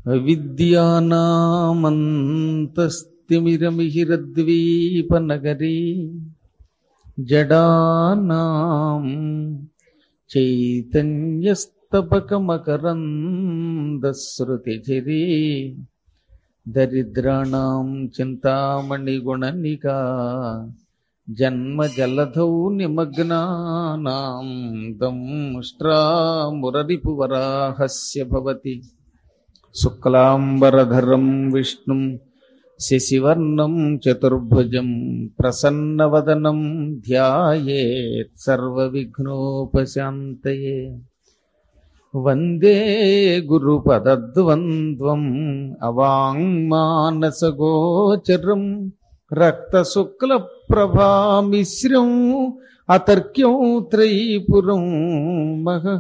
అవిద్యానామంతస్తిమిరమిహిరద్వీపనగరీ జడానాం చైతన్యస్తపకమకరందశ్రుతిచిరీ దరిద్రాణం చింతామణిగుణనికా జన్మజలధౌ నిమగ్నానాం దంష్ట్రామురరిపువరాహస్య భవతి శుక్లాంబరధరం విష్ణుం శశివర్ణం చతుర్భుజం ప్రసన్నవదనం ధ్యాయేత్ సర్వవిఘ్నోపశాంతయే వందే గురుపదద్వంద్వం అవాంగ్మానసగోచరం రక్తశుక్లప్రభామిశ్రం అతర్క్యం త్రైపురం మహః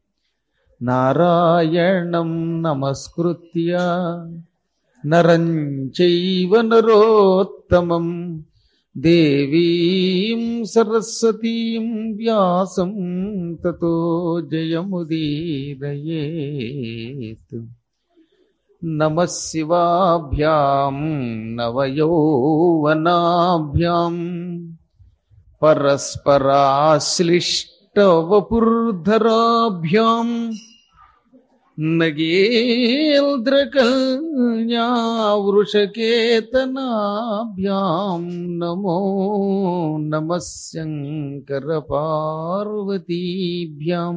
నారాయణం నమస్కృత్య నరం చైవ నరోత్తమం దేవీం సరస్వతీం వ్యాసం తతో జయముదీరయేత్ నమ శివాభ్యాం నవయౌవనాభ్యాం పరస్పరాశ్లిష్టవపుర్ధరాభ్యాం నగేంద్రకల్యావృషకేతనాభ్యాం నమో నమ శంకరపార్వతీభ్యాం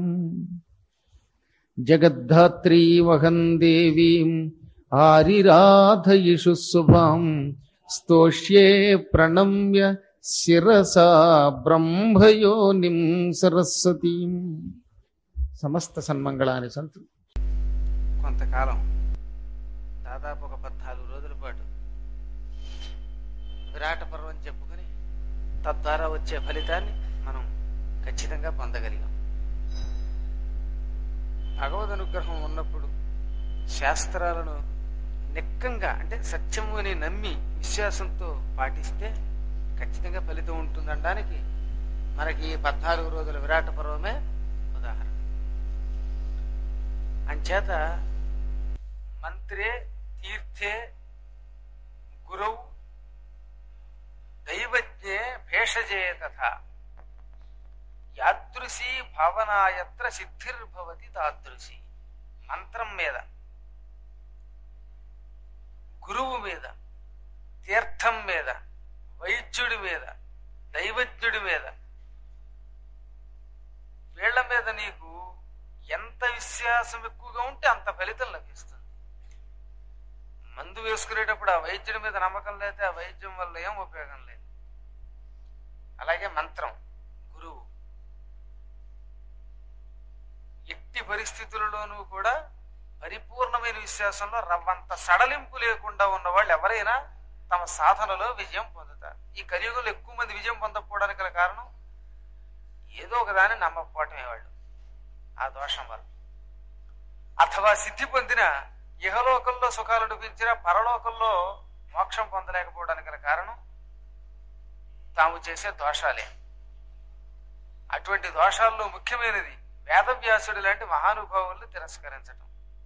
జగద్ధాత్రీమహం దేవీం ఆరిరాధయిషు శుభాం స్తోష్యే ప్రణమ్య శిరసా బ్రహ్మయోనిం సరస్వతీం సమస్త సన్మంగళాన్ని సంతు కొంతకాలం దాదాపు ఒక పద్నాలుగు రోజుల పాటు విరాట పర్వం చెప్పుకొని తద్వారా వచ్చే ఫలితాన్ని మనం ఖచ్చితంగా పొందగలిగాం భగవద్ అనుగ్రహం ఉన్నప్పుడు శాస్త్రాలను నిక్కంగా అంటే సత్యము అని నమ్మి విశ్వాసంతో పాటిస్తే ఖచ్చితంగా ఫలితం ఉంటుందనడానికి మనకి ఈ పద్నాలుగు రోజుల విరాట పర్వమే ఉదాహరణ అంచేత మంత్రే తీర్థే గురౌ దైవజ్ఞే భేషజే తథా యాదృశీ భావనాయత్ర సిద్ధిర్భవతి తాదృశి మంత్రం మీద గురువు మీద తీర్థం మీద వైద్యుడి మీద దైవజ్ఞుడి మీద వీళ్ళ మీద నీకు ఎంత విశ్వాసం ఎక్కువగా ఉంటే అంత ఫలితం లభిస్తుంది మందు వేసుకునేటప్పుడు ఆ వైద్యుడి మీద నమ్మకం లేకపోతే ఆ వైద్యం వల్ల ఏం ఉపయోగం లేదు అలాగే మంత్రం గురువు ఎట్టి పరిస్థితులలోనూ కూడా పరిపూర్ణమైన విశ్వాసంలో రవ్వంత సడలింపు లేకుండా ఉన్న వాళ్ళు ఎవరైనా తమ సాధనలో విజయం పొందుతారు ఈ కలియుగంలో ఎక్కువ మంది విజయం పొందకపోవడానికి గల కారణం ఏదో ఒకదాన్ని నమ్మకపోవటమే వాళ్ళు ఆ దోషం వల్ల అథవా సిద్ధి పొందిన ఇహలోకంలో సుఖాలు అనిపించిన పరలోకంలో మోక్షం పొందలేకపోవడానికి గల కారణం తాము చేసే దోషాలే అటువంటి దోషాల్లో ముఖ్యమైనది వేదవ్యాసుడి లాంటి మహానుభావుల్ని తిరస్కరించటం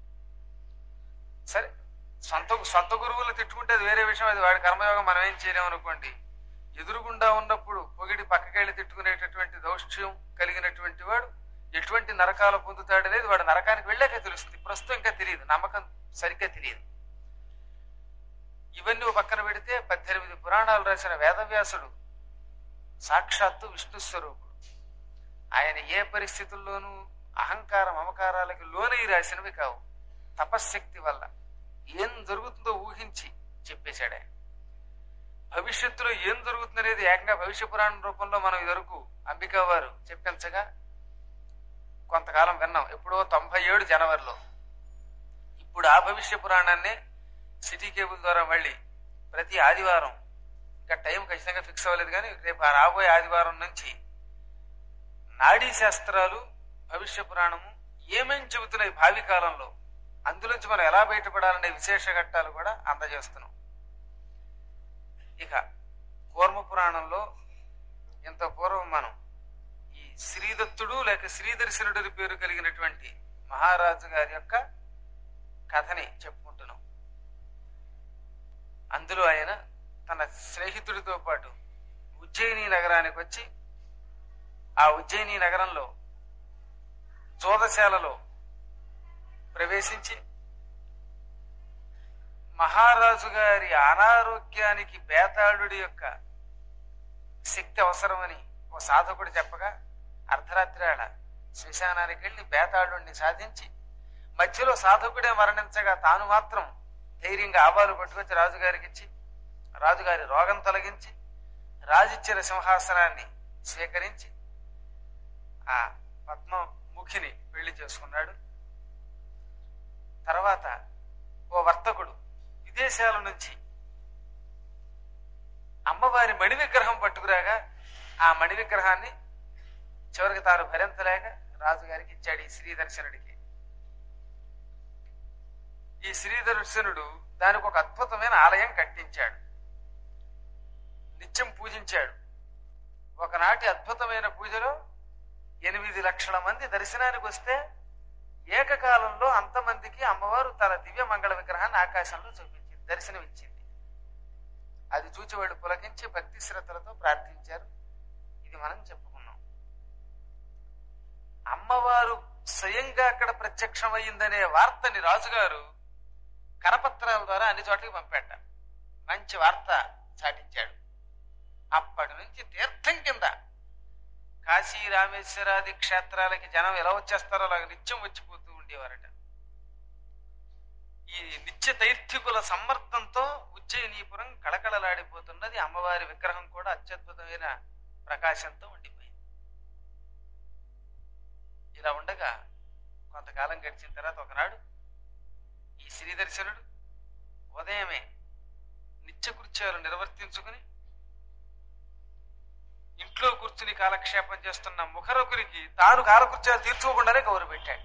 సరే సొంత సొంత గురువులు తిట్టుకుంటే అది వేరే విషయం అది వాడి కర్మయోగం మనం ఏం చేయలేము అనుకోండి ఎదురుగుండా ఉన్నప్పుడు పొగిడి పక్కకెళ్ళి తిట్టుకునేటటువంటి దౌష్ట్యం కలిగినటువంటి వాడు ఎటువంటి నరకాలు పొందుతాడనేది వాడు నరకానికి వెళ్ళాక తెలుస్తుంది ప్రస్తుతం ఇంకా తెలియదు నమ్మకం సరిగ్గా తెలియదు ఇవన్నీ ఓ పక్కన పెడితే పద్దెనిమిది పురాణాలు రాసిన వేదవ్యాసుడు సాక్షాత్తు విష్ణు స్వరూపుడు ఆయన ఏ పరిస్థితుల్లోనూ అహంకార మమకారాలకి లోనై రాసినవి కావు తపశ్శక్తి వల్ల ఏం జరుగుతుందో ఊహించి చెప్పేశాడు ఆయన భవిష్యత్తులో ఏం జరుగుతుందనేది ఏకంగా భవిష్య పురాణం రూపంలో మనం ఇదివరకు అంబికా వారు చెప్పించగా కొంతకాలం విన్నాం ఎప్పుడో తొంభై ఏడు జనవరిలో ఇప్పుడు ఆ భవిష్య పురాణాన్ని సిటీ కేబుల్ ద్వారా మళ్ళీ ప్రతి ఆదివారం ఇంకా టైం ఖచ్చితంగా ఫిక్స్ అవ్వలేదు కానీ రేపు ఆ రాబోయే ఆదివారం నుంచి నాడీ శాస్త్రాలు భవిష్య పురాణము ఏమేం చెబుతున్నాయి భావి కాలంలో అందులోంచి మనం ఎలా బయటపడాలనే విశేష ఘట్టాలు కూడా అందజేస్తున్నాం ఇక కూర్మ పురాణంలో ఇంత పూర్వం మనం ఈ శ్రీదత్తుడు లేక శ్రీదర్శనుడి పేరు కలిగినటువంటి మహారాజు గారి యొక్క కథని చెప్పుకుంటున్నాం అందులో ఆయన తన స్నేహితుడితో పాటు ఉజ్జయిని నగరానికి వచ్చి ఆ ఉజ్జయిని నగరంలో జోదశాలలో ప్రవేశించి మహారాజు గారి అనారోగ్యానికి బేతాళుడి యొక్క శక్తి అవసరమని ఓ సాధకుడు చెప్పగా అర్ధరాత్రి వేళ శ్మశానానికి వెళ్లి బేతాళుడిని సాధించి మధ్యలో సాధకుడే మరణించగా తాను మాత్రం ధైర్యంగా ఆవాలు పట్టుకొచ్చి రాజుగారికి ఇచ్చి రాజుగారి రోగం తొలగించి రాజిచ్చిన సింహాసనాన్ని స్వీకరించి ఆ పద్మముఖిని పెళ్లి చేసుకున్నాడు తర్వాత ఓ వర్తకుడు విదేశాల నుంచి అమ్మవారి మణి విగ్రహం పట్టుకురాగా ఆ మణి విగ్రహాన్ని చివరికి తాను భరించలేక రాజుగారికి ఇచ్చాడు ఈ శ్రీదర్శనుడికి ఈ శ్రీదర్శనుడు దానికి ఒక అద్భుతమైన ఆలయం కట్టించాడు నిత్యం పూజించాడు ఒకనాటి అద్భుతమైన పూజలో ఎనిమిది లక్షల మంది దర్శనానికి వస్తే ఏకకాలంలో అంతమందికి అమ్మవారు తన దివ్య మంగళ విగ్రహాన్ని ఆకాశంలో చూపించింది దర్శనమిచ్చింది అది చూచి వాళ్ళు పులకించి భక్తి శ్రద్ధలతో ప్రార్థించారు ఇది మనం చెప్పుకున్నాం అమ్మవారు స్వయంగా అక్కడ ప్రత్యక్షమయ్యిందనే వార్తని రాజుగారు కరపత్రాల ద్వారా అన్ని చోట్లకి పంపాట మంచి వార్త చాటించాడు అప్పటి నుంచి తీర్థం కింద కాశీ రామేశ్వరాది క్షేత్రాలకి జనం ఎలా వచ్చేస్తారో అలాగ నిత్యం వచ్చిపోతూ ఉండేవారట ఈ నిత్య దైర్థికుల సమ్మర్దంతో ఉజ్జయినీపురం కళకళలాడిపోతున్నది అమ్మవారి విగ్రహం కూడా అత్యద్భుతమైన ప్రకాశంతో ఉండిపోయింది ఇలా ఉండగా కొంతకాలం గడిచిన తర్వాత ఒకనాడు ఈ శ్రీదర్శనుడు ఉదయమే నిత్యకృత్యాలు నిర్వర్తించుకుని ఇంట్లో కూర్చుని కాలక్షేపం చేస్తున్న ముఖరకునికి తాను కాలకృత్యాలు తీర్చుకోకుండానే కౌరు పెట్టాట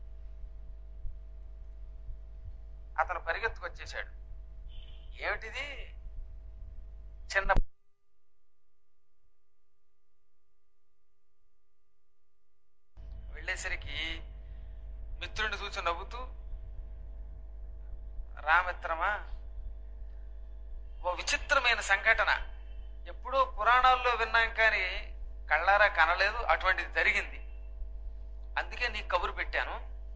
అతను పరిగెత్తుకొచ్చేశాడు ఏమిటిది చిన్న వెళ్ళేసరికి మిత్రుడిని చూసి నవ్వుతూ రామిత్రమా ఓ విచిత్రమైన సంఘటన ఎప్పుడో పురాణాల్లో విన్నాం కానీ కళ్ళారా కనలేదు అటువంటిది జరిగింది అందుకే నీకు కబురు పెట్టాను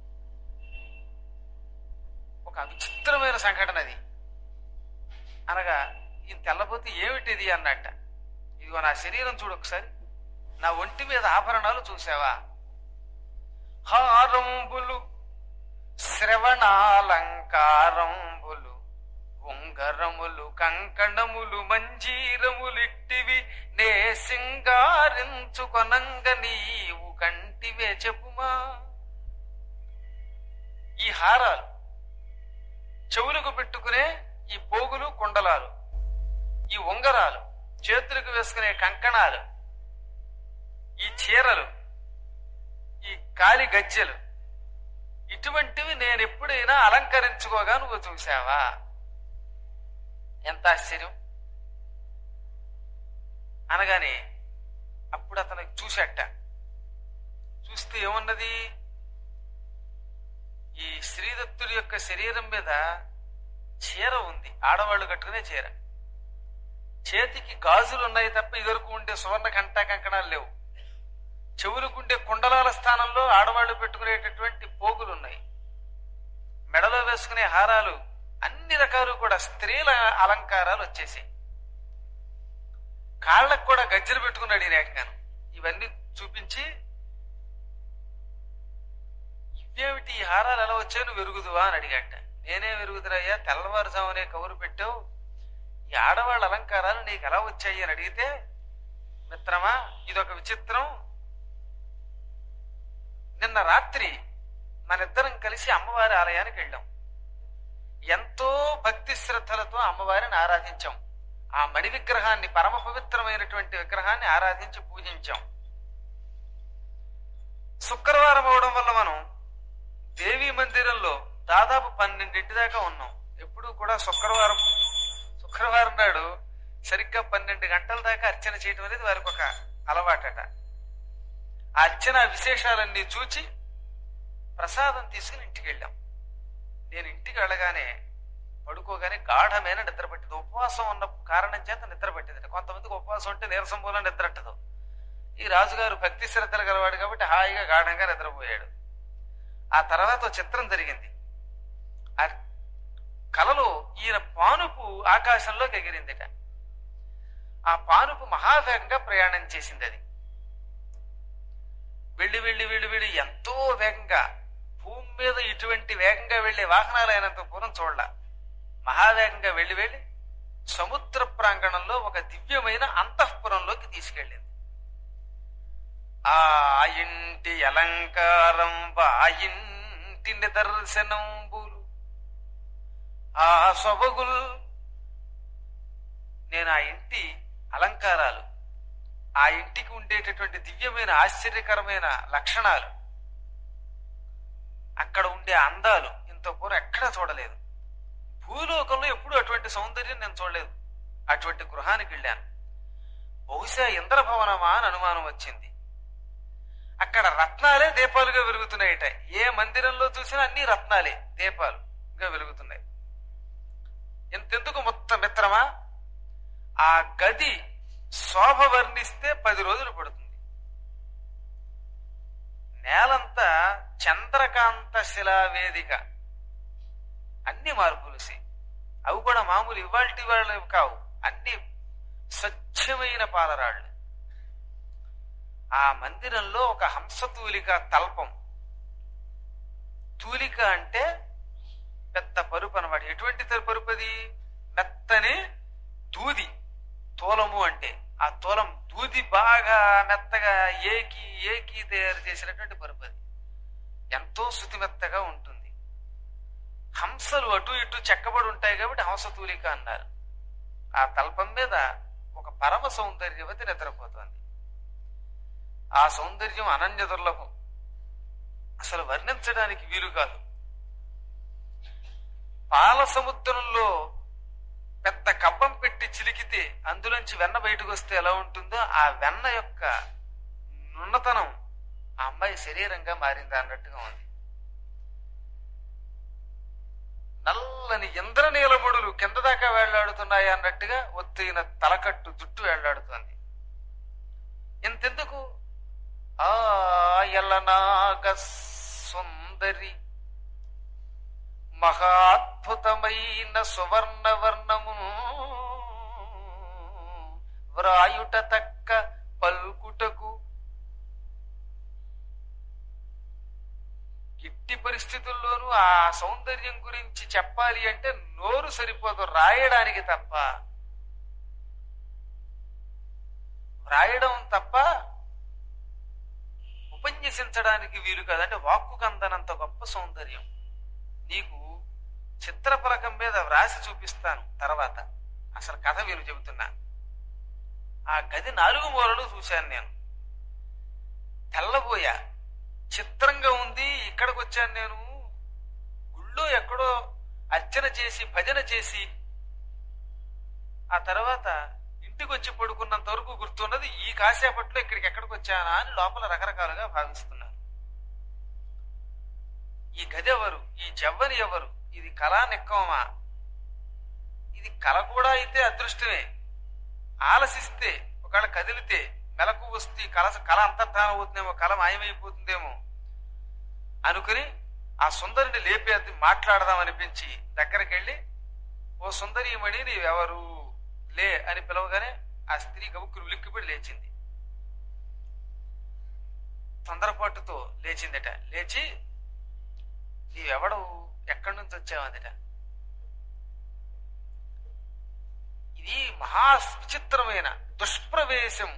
ఒక విచిత్రమైన సంఘటన అది అనగా ఈ తెల్లబోతే ఏమిటిది అన్నట్ట ఇదిగో నా శరీరం చూడు ఒకసారి నా ఒంటి మీద ఆభరణాలు చూసావా హారంబులు శ్రవణాలంకారంబులు ఉంగరములు కంకణములు మంజీరములిట్టివి నే సింగారించుకొనంగ నీవు కంటివే చెప్పుమా ఈ హారాలు చెవులకు పెట్టుకునే ఈ పోగులు కుండలాలు ఈ ఉంగరాలు చేతులకు వేసుకునే కంకణాలు ఈ చీరలు ఈ కాలి గజ్జెలు ఇటువంటివి నేను ఎప్పుడైనా అలంకరించుకోగా నువ్వు చూసావా ఎంత ఆశ్చర్యం అనగానే అప్పుడు అతను చూశాట చూస్తే ఏమున్నది ఈ శ్రీదత్తుడి యొక్క శరీరం మీద చీర ఉంది ఆడవాళ్ళు కట్టుకునే చీర చేతికి గాజులు ఉన్నాయి తప్ప ఇదివరకు ఉండే సువర్ణ కంటా కంకణాలు లేవు చెవులకుండే కుండలాల స్థానంలో ఆడవాళ్ళు పెట్టుకునేటటువంటి పోగులు ఉన్నాయి మెడలో వేసుకునే హారాలు అన్ని రకాలు కూడా స్త్రీల అలంకారాలు వచ్చేసాయి కాళ్ళకు కూడా గజ్జలు పెట్టుకున్నాడు ఈ రేఖగాను ఇవన్నీ చూపించి ఇవేమిటి ఈ హారాలు ఎలా వచ్చాయి నువ్వు వెరుగుదువా అని అడిగాట నేనే వెరుగుదురయ్యా తెల్లవారుజామునే కబురు పెట్టావు ఈ ఆడవాళ్ళ అలంకారాలు నీకు ఎలా వచ్చాయి అని అడిగితే మిత్రమా ఇదొక విచిత్రం నిన్న రాత్రి మనిద్దరం కలిసి అమ్మవారి ఆలయానికి వెళ్ళాం ఎంతో భక్తి శ్రద్ధలతో అమ్మవారిని ఆరాధించాం ఆ మణి విగ్రహాన్ని పరమ పవిత్రమైనటువంటి విగ్రహాన్ని ఆరాధించి పూజించాం శుక్రవారం అవడం వల్ల మనం దేవీ మందిరంలో దాదాపు పన్నెండింటి దాకా ఉన్నాం ఎప్పుడు కూడా శుక్రవారం శుక్రవారం నాడు సరిగ్గా పన్నెండు గంటల దాకా అర్చన చేయడం అనేది వారికి ఒక అలవాటట ఆ అర్చన విశేషాలన్నీ చూచి ప్రసాదం తీసుకుని ఇంటికి వెళ్ళాం నేను ఇంటికి వెళ్ళగానే పడుకోగానే గాఢమైన నిద్ర పట్టింది ఉపవాసం ఉన్న కారణం చేత నిద్ర పట్టింది కొంతమందికి ఉపవాసం ఉంటే నీరసం మూలం నిద్ర పట్టదు ఈ రాజుగారు భక్తి శ్రద్ధలు గలవాడు కాబట్టి హాయిగా గాఢంగా నిద్రపోయాడు ఆ తర్వాత ఓ చిత్రం జరిగింది ఆ కలలో ఈయన పానుపు ఆకాశంలోకి ఎగిరిందిట ఆ పానుపు మహావేగంగా ప్రయాణం చేసింది అది వెళ్ళి వెళ్ళి వెళ్ళి వెళ్ళి ఎంతో వేగంగా భూమి మీద ఇటువంటి వేగంగా వెళ్లే వాహనాలు అయినంత పూర్వం చూడాల మహావేగంగా వెళ్ళి వెళ్ళి సముద్ర ప్రాంగణంలో ఒక దివ్యమైన అంతఃపురంలోకి తీసుకెళ్ళింది ఆ ఇంటి అలంకారం ఆ ఇంటి నిదర్శనంబులు ఆ సొబగుల్ నేను ఆ ఇంటి అలంకారాలు ఆ ఇంటికి ఉండేటటువంటి దివ్యమైన ఆశ్చర్యకరమైన లక్షణాలు అక్కడ ఉండే అందాలు ఇంత పూర్వం ఎక్కడా చూడలేదు భూలోకంలో ఎప్పుడూ అటువంటి సౌందర్యం నేను చూడలేదు అటువంటి గృహానికి వెళ్ళాను బహుశా ఇంద్రభవనమా అని అనుమానం వచ్చింది అక్కడ రత్నాలే దీపాలుగా వెలుగుతున్నాయట ఏ మందిరంలో చూసినా అన్ని రత్నాలే దీపాలుగా వెలుగుతున్నాయి ఎంతెందుకు మొత్తం మిత్రమా ఆ గది శోభ వర్ణిస్తే పది రోజులు పడుతుంది నేలంతా చంద్రకాంత శిలా వేదిక అన్ని మార్పులుసి అవి కూడా మామూలు ఇవాల్టి వాళ్ళు కావు అన్ని స్వచ్ఛమైన పాలరాళ్ళు ఆ మందిరంలో ఒక హంసతూలిక తల్పం తూలిక అంటే పెద్ద పరుపు అనమాట ఎటువంటి త- పరుపు అది మెత్తని దూది తోలము అంటే ఆ తోలం దూది బాగా మెత్తగా ఏకి ఏకి తయారు చేసినటువంటి పరుపు అది ఎంతో శుతిమెత్తగా ఉంటుంది హంసలు అటు ఇటు చెక్కబడి ఉంటాయి కాబట్టి హంసతూలిక అన్నారు ఆ తల్పం మీద ఒక పరమ సౌందర్యవతి నిద్రపోతోంది ఆ సౌందర్యం అనన్య దుర్లభం అసలు వర్ణించడానికి వీలు కాదు పాల సముద్రంలో పెద్ద కబ్బం పెట్టి చిలికితే అందులోంచి వెన్న బయటకు వస్తే ఎలా ఉంటుందో ఆ వెన్న యొక్క నున్నతనం ఆ అమ్మాయి శరీరంగా మారింది అన్నట్టుగా ఉంది నల్లని ఇంద్రనీలముడులు కింద దాకా వేళ్లాడుతున్నాయి అన్నట్టుగా ఒత్తిన తలకట్టు జుట్టు వేళ్లాడుతోంది ఇంతెందుకు ఆ ఎల్లనాగ సుందరి మహాద్భుతమైన సువర్ణవర్ణమును వ్రాయుట తక్క పల్కుటకు ఇట్టి పరిస్థితుల్లోనూ ఆ సౌందర్యం గురించి చెప్పాలి అంటే నోరు సరిపోదు రాయడానికి తప్ప రాయడం తప్ప ఉపన్యసించడానికి వీలు కాదు అంటే వాక్కుకు అందనంత గొప్ప సౌందర్యం నీకు చిత్రపలకం మీద వ్రాసి చూపిస్తాను తర్వాత అసలు కథ వీరు చెబుతున్నా ఆ గది నాలుగు మూలలు చూశాను నేను తెల్లబోయా చిత్రంగా ఉంది ఇక్కడికి వచ్చాను నేను గుళ్ళో ఎక్కడో అర్చన చేసి భజన చేసి ఆ తర్వాత ఇంటికి వచ్చి పడుకున్నంత వరకు గుర్తున్నది ఈ కాసేపట్లో ఇక్కడికి ఎక్కడికి వచ్చానా అని లోపల రకరకాలుగా భావిస్తున్నాను ఈ గది ఎవరు ఈ జవ్వని ఎవరు ఇది కళా నిక్కమా ఇది కళ కూడా అయితే అదృష్టమే ఆలసిస్తే ఒకవేళ కదిలితే మెలకు వస్తే కళ కళ అంతర్ధానం అవుతుందేమో కళ మాయమైపోతుందేమో అనుకుని ఆ సుందరిని లేపే మాట్లాడదాం అనిపించి దగ్గరికి వెళ్ళి ఓ సుందరీమణి నీవెవరు లే అని పిలవగానే ఆ స్త్రీ గబుక్కులు ఉలిక్కిపడి లేచింది తొందరపాటుతో లేచిందట లేచి నీవెవడవు ఎక్కడి నుంచి వచ్చావందట ఇది మహా విచిత్రమైన దుష్ప్రవేశం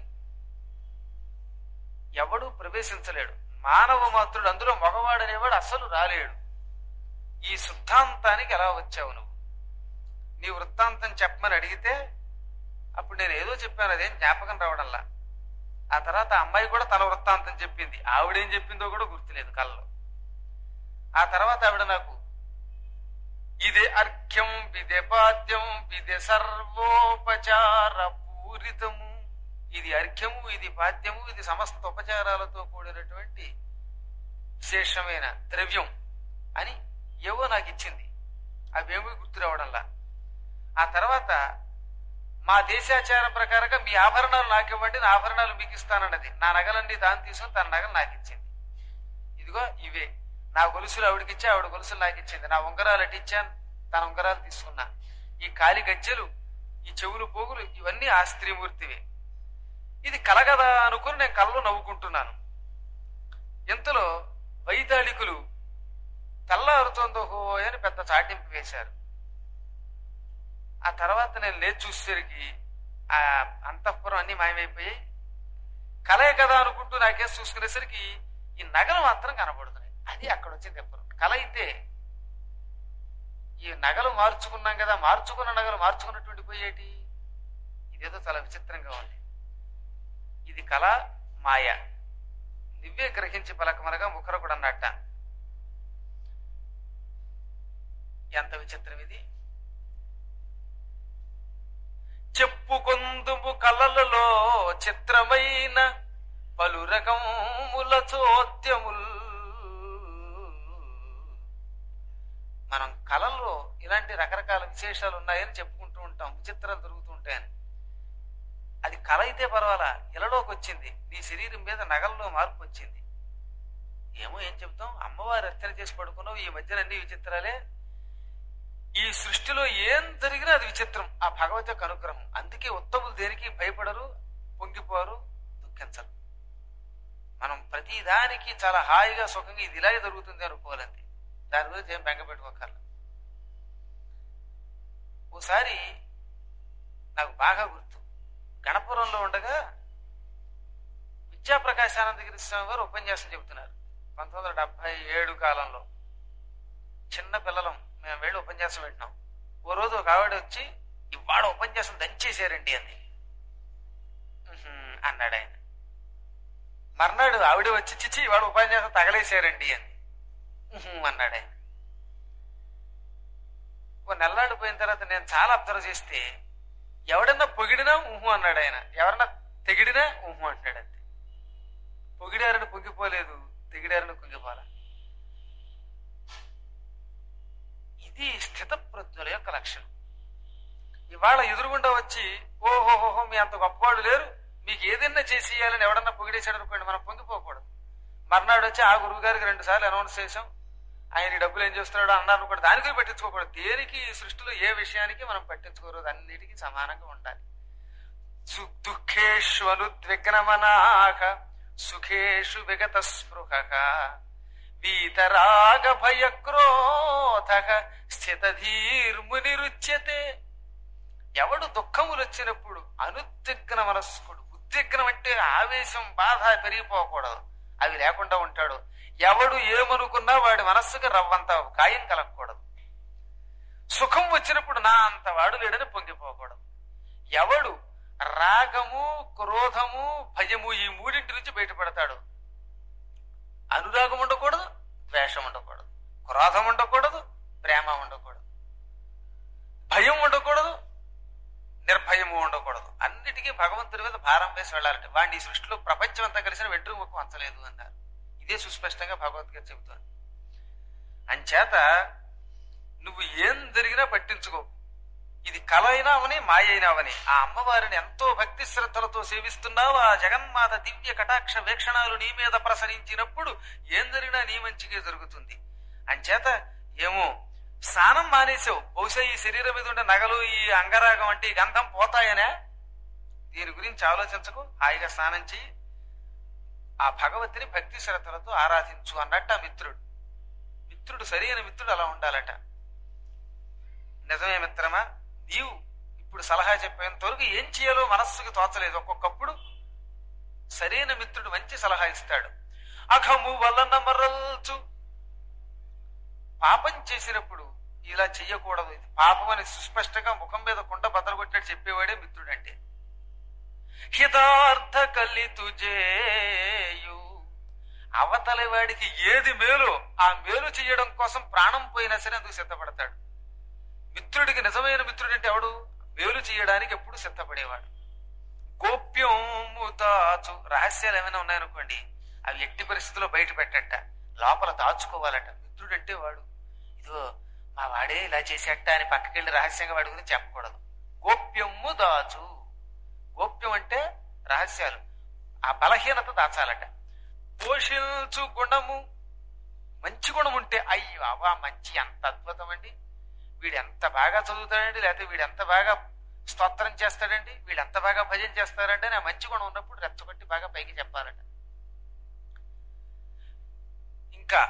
ఎవడు ప్రవేశించలేడు మానవ మాత్రుడు అందులో మగవాడనేవాడు అసలు రాలేడు ఈ సిద్ధాంతానికి ఎలా వచ్చావు నువ్వు నీ వృత్తాంతం చెప్పమని అడిగితే అప్పుడు నేను ఏదో చెప్పాను అదేం జ్ఞాపకం రావడంలా ఆ తర్వాత ఆ అమ్మాయి కూడా తన వృత్తాంతం చెప్పింది ఆవిడేం చెప్పిందో కూడా గుర్తులేదు కళ్ళలో ఆ తర్వాత ఆవిడ నాకు ఇదే అర్ఘ్యం విదే పాద్యం విదే సర్వోపచార పూరితము ఇది అర్ఘ్యము ఇది పాద్యము ఇది సమస్త ఉపచారాలతో కూడినటువంటి విశేషమైన ద్రవ్యం అని ఏవో నాకు ఇచ్చింది అవేమీ గుర్తు రావడంలా ఆ తర్వాత మా దేశాచారం ప్రకారంగా మీ ఆభరణాలు నాకు ఇవ్వండి నా ఆభరణాలు మీకు ఇస్తానన్నది నా నగలన్నీ దాన్ని తీసుకుని తన నగలు నాకు ఇచ్చింది ఇదిగో ఇవే నా గొలుసులు ఆవిడకి ఇచ్చి ఆవిడ గొలుసులు నాకు ఇచ్చింది నా ఉంగరాలు అటు ఇచ్చాను తన ఉంగరాలు తీసుకున్నా ఈ కాలి గజ్జెలు ఈ చెవులు పోగులు ఇవన్నీ ఆ స్త్రీమూర్తివే ఇది కలగదా అనుకుని నేను కళ్ళు నవ్వుకుంటున్నాను ఇంతలో వైతాళికులు తెల్లారుతోందో హో అని పెద్ద చాటింపు వేశారు ఆ తర్వాత నేను లేచి చూసేసరికి ఆ అంతఃపురం అన్ని మాయమైపోయాయి కలే కదా అనుకుంటూ నాకేసి చూసుకునేసరికి ఈ నగలు మాత్రం కనబడుతున్నాయి అది అక్కడ వచ్చింది ఎప్పుడు కల అయితే ఈ నగలు మార్చుకున్నాం కదా మార్చుకున్న నగలు మార్చుకున్నటువంటి పోయేటి ఇదేదో చాలా విచిత్రంగా ఉంది ఇది కళ మాయ నువ్వే గ్రహించి పలకమనగా ముఖరకుడు అన్నట్ట ఎంత విచిత్రం ఇది చెప్పుకొందుము కలలలో చిత్రమైన పలు రకముల చోద్యముల్ మనం కళల్లో ఇలాంటి రకరకాల విశేషాలు ఉన్నాయని చెప్పుకుంటూ ఉంటాం విచిత్రాలు జరుగుతూ ఉంటాయని అది కళ అయితే పర్వాలా ఇలలోకి వచ్చింది నీ శరీరం మీద నగల్లో మార్పు వచ్చింది ఏమో ఏం చెప్తాం అమ్మవారు అర్చన చేసి పడుకున్నావు ఈ మధ్యన అన్ని విచిత్రాలే ఈ సృష్టిలో ఏం జరిగినా అది విచిత్రం ఆ భగవతి యొక్క అనుగ్రహం అందుకే ఉత్తములు దేనికి భయపడరు పొంగిపోరు దుఃఖించరు మనం ప్రతి దానికి చాలా హాయిగా సుఖంగా ఇది ఇలాగే జరుగుతుంది అనుకోవాలంతే దాని గురించి ఏం బెంగ పెట్టుకోకర్ల ఓసారి నాకు బాగా గుర్తు గణపురంలో ఉండగా విద్యాప్రకాశానందగిరి స్వామి వారు ఉపన్యాసం చెబుతున్నారు పంతొమ్మిది వందల డెబ్బై ఏడు కాలంలో చిన్న పిల్లలం మేము వెళ్ళి ఉపన్యాసం వింటున్నాం ఓ రోజు ఒక ఆవిడ వచ్చి ఇవాళ ఉపన్యాసం దంచేశారండి అంది "ఉహుం," అన్నాడు ఆయన మర్నాడు ఆవిడ వచ్చి చిచ్చి ఇవాళ ఉపన్యాసం తగలేశారండి అంది "ఉహుం," అన్నాడు ఆయన ఓ నెల్లాళ్ళు పోయిన తర్వాత నేను చాలా అబ్జర్వ్ చేస్తే ఎవడన్నా పొగిడినా ఊహు అన్నాడు ఆయన ఎవరన్నా తెగిడినా ఊహు అంటాడు అంతే పొగిడారని పొంగిపోలేదు తెగిడారని కుంగిపోలే ఇది స్థిత ప్రజ్ఞల యొక్క లక్షణం ఇవాళ ఎదురుగుండా వచ్చి ఓహోహోహో మీ అంత గొప్పవాళ్ళు లేరు మీకు ఏదైనా చేసి ఇయ్యాలని ఎవడన్నా పొగిడేశాడు అనుకోండి మనం పొంగిపోకూడదు మర్నాడు వచ్చి ఆ గురువు గారికి రెండు సార్లు అనౌన్స్ చేసాం ఆయన ఈ డబ్బులు ఏం చేస్తున్నాడో అన్నారు కూడా దాని గురించి పట్టించుకోకూడదు దేనికి ఈ సృష్టిలో ఏ విషయానికి మనం పట్టించుకోకూడదు అన్నిటికీ సమానంగా ఉండాలి సు దుఃఖేష్వనుద్విగ్నమనాక సుఖేషు విగత స్పృహ వీతరాగ భయక్రోధ స్థితధీర్మునిరుచ్యతే ఎవడు దుఃఖములు వచ్చినప్పుడు అనుద్విగ్న మనస్కుడు ఉద్విగ్నం అంటే ఆవేశం బాధ పెరిగిపోకూడదు అవి లేకుండా ఉంటాడు ఎవడు ఏమనుకున్నా వాడి మనస్సుకు రవ్వంత గాయం కలగకూడదు సుఖం వచ్చినప్పుడు నా అంత వాడు లేడని పొంగిపోకూడదు ఎవడు రాగము క్రోధము భయము ఈ మూడింటి నుంచి బయటపడతాడు అనురాగం ఉండకూడదు ద్వేషం ఉండకూడదు క్రోధం ఉండకూడదు ప్రేమ ఉండకూడదు భయం ఉండకూడదు నిర్భయము ఉండకూడదు అన్నిటికీ భగవంతుడి మీద భారం వేసి వెళ్ళాలంటే వాడిని ఈ సృష్టిలో ప్రపంచం అంతా కలిసిన వెంట్రుక ముఖం అంచలేదు అన్నారు ఇదే సుస్పష్టంగా భగవద్గీత చెబుతోంది అంచేత నువ్వు ఏం జరిగినా పట్టించుకో ఇది కల అయినా అవని మాయ అయినా అవని ఆ అమ్మవారిని ఎంతో భక్తి శ్రద్ధలతో సేవిస్తున్నావు ఆ జగన్మాత దివ్య కటాక్ష వీక్షణాలు నీ మీద ప్రసరించినప్పుడు ఏం జరిగినా నీ మంచిగా జరుగుతుంది అంచేత ఏమో స్నానం మానేసావు బహుశా ఈ శరీరం మీద ఉండే నగలు ఈ అంగరాగం అంటే ఈ గంధం పోతాయనే దీని గురించి ఆలోచించకు హాయిగా స్నానం చెయ్యి ఆ భగవతిని భక్తి శ్రద్ధలతో ఆరాధించు అన్నట్టు ఆ మిత్రుడు మిత్రుడు సరైన మిత్రుడు అలా ఉండాలట నిజమే మిత్రమా నీవు ఇప్పుడు సలహా చెప్పేంత వరకు ఏం చేయాలో మనస్సుకు తోచలేదు ఒక్కొక్కప్పుడు సరైన మిత్రుడు మంచి సలహా ఇస్తాడు అఘము వలన మరల్చు పాపం చేసినప్పుడు ఇలా చెయ్యకూడదు ఇది పాపం అని సుస్పష్టంగా ముఖం మీద కుండ బద్దలు కొట్టాడు చెప్పేవాడే మిత్రుడంటే హితార్థ కలితు జేయు అవతలి వాడికి ఏది మేలు ఆ మేలు చేయడం కోసం ప్రాణం పోయినా సరే అందుకు సిద్ధపడతాడు మిత్రుడికి నిజమైన మిత్రుడు అంటే ఎవడు మేలు చేయడానికి ఎప్పుడు సిద్ధపడేవాడు గోప్యము దాచు రహస్యాలు ఏమైనా ఉన్నాయనుకోండి అవి ఎట్టి పరిస్థితుల్లో బయట పెట్టట లోపల దాచుకోవాలట మిత్రుడు అంటే వాడు ఇదిగో మా వాడే ఇలా చేసేట అని పక్కకెళ్ళి రహస్యంగా వాడి గురించి చెప్పకూడదు గోప్యము దాచు గోప్యం అంటే రహస్యాలు ఆ బలహీనత దాచాలట పోషించు గుణము మంచి గుణం ఉంటే అయ్యో అవా మంచి ఎంత అద్భుతం అండి వీడు ఎంత బాగా చదువుతాడండి లేకపోతే వీడు ఎంత బాగా స్తోత్రం చేస్తాడండి వీడు ఎంత బాగా భజన చేస్తారంటే నా మంచి గుణం ఉన్నప్పుడు రెచ్చగొట్టి బాగా పైకి చెప్పాలట ఇంకా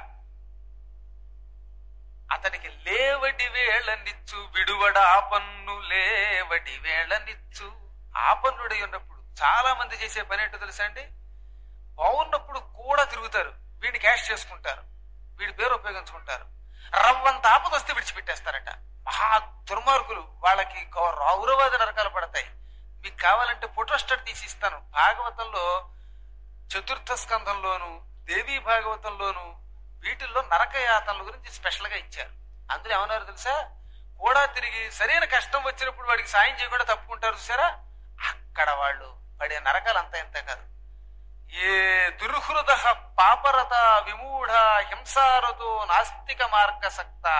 అతనికి లేవడి వేళనిచ్చు విడువడ ఆపన్ను లేవడి వేళనిచ్చు ఆపన్నుడై ఉన్నప్పుడు చాలా మంది చేసే పని ఏంటో తెలుసా అండి బాగున్నప్పుడు కూడా తిరుగుతారు వీడిని క్యాష్ చేసుకుంటారు వీడి పేరు ఉపయోగించుకుంటారు రవ్వంత ఆపద వస్తే విడిచిపెట్టేస్తారట మహా దుర్మార్గులు వాళ్ళకి గౌ- రౌరవాద నరకాలు పడతాయి మీకు కావాలంటే ఫోటోస్టాట్ తీసి ఇస్తాను భాగవతంలో చతుర్థ స్కంధంలోను దేవీ భాగవతంలోను వీటిల్లో నరకయాతనల గురించి స్పెషల్ గా ఇచ్చారు అందులో ఏమన్నారు తెలుసా కూడా తిరిగి సరైన కష్టం వచ్చినప్పుడు వాడికి సాయం చేయకుండా తప్పుకుంటారు చూసారా అక్కడ వాళ్ళు పడే నరకాలు అంత ఇంత కాదు ఏ దుర్హృద పాపరత విమూఢ హింసారతో నాస్తిక మార్గసక్తా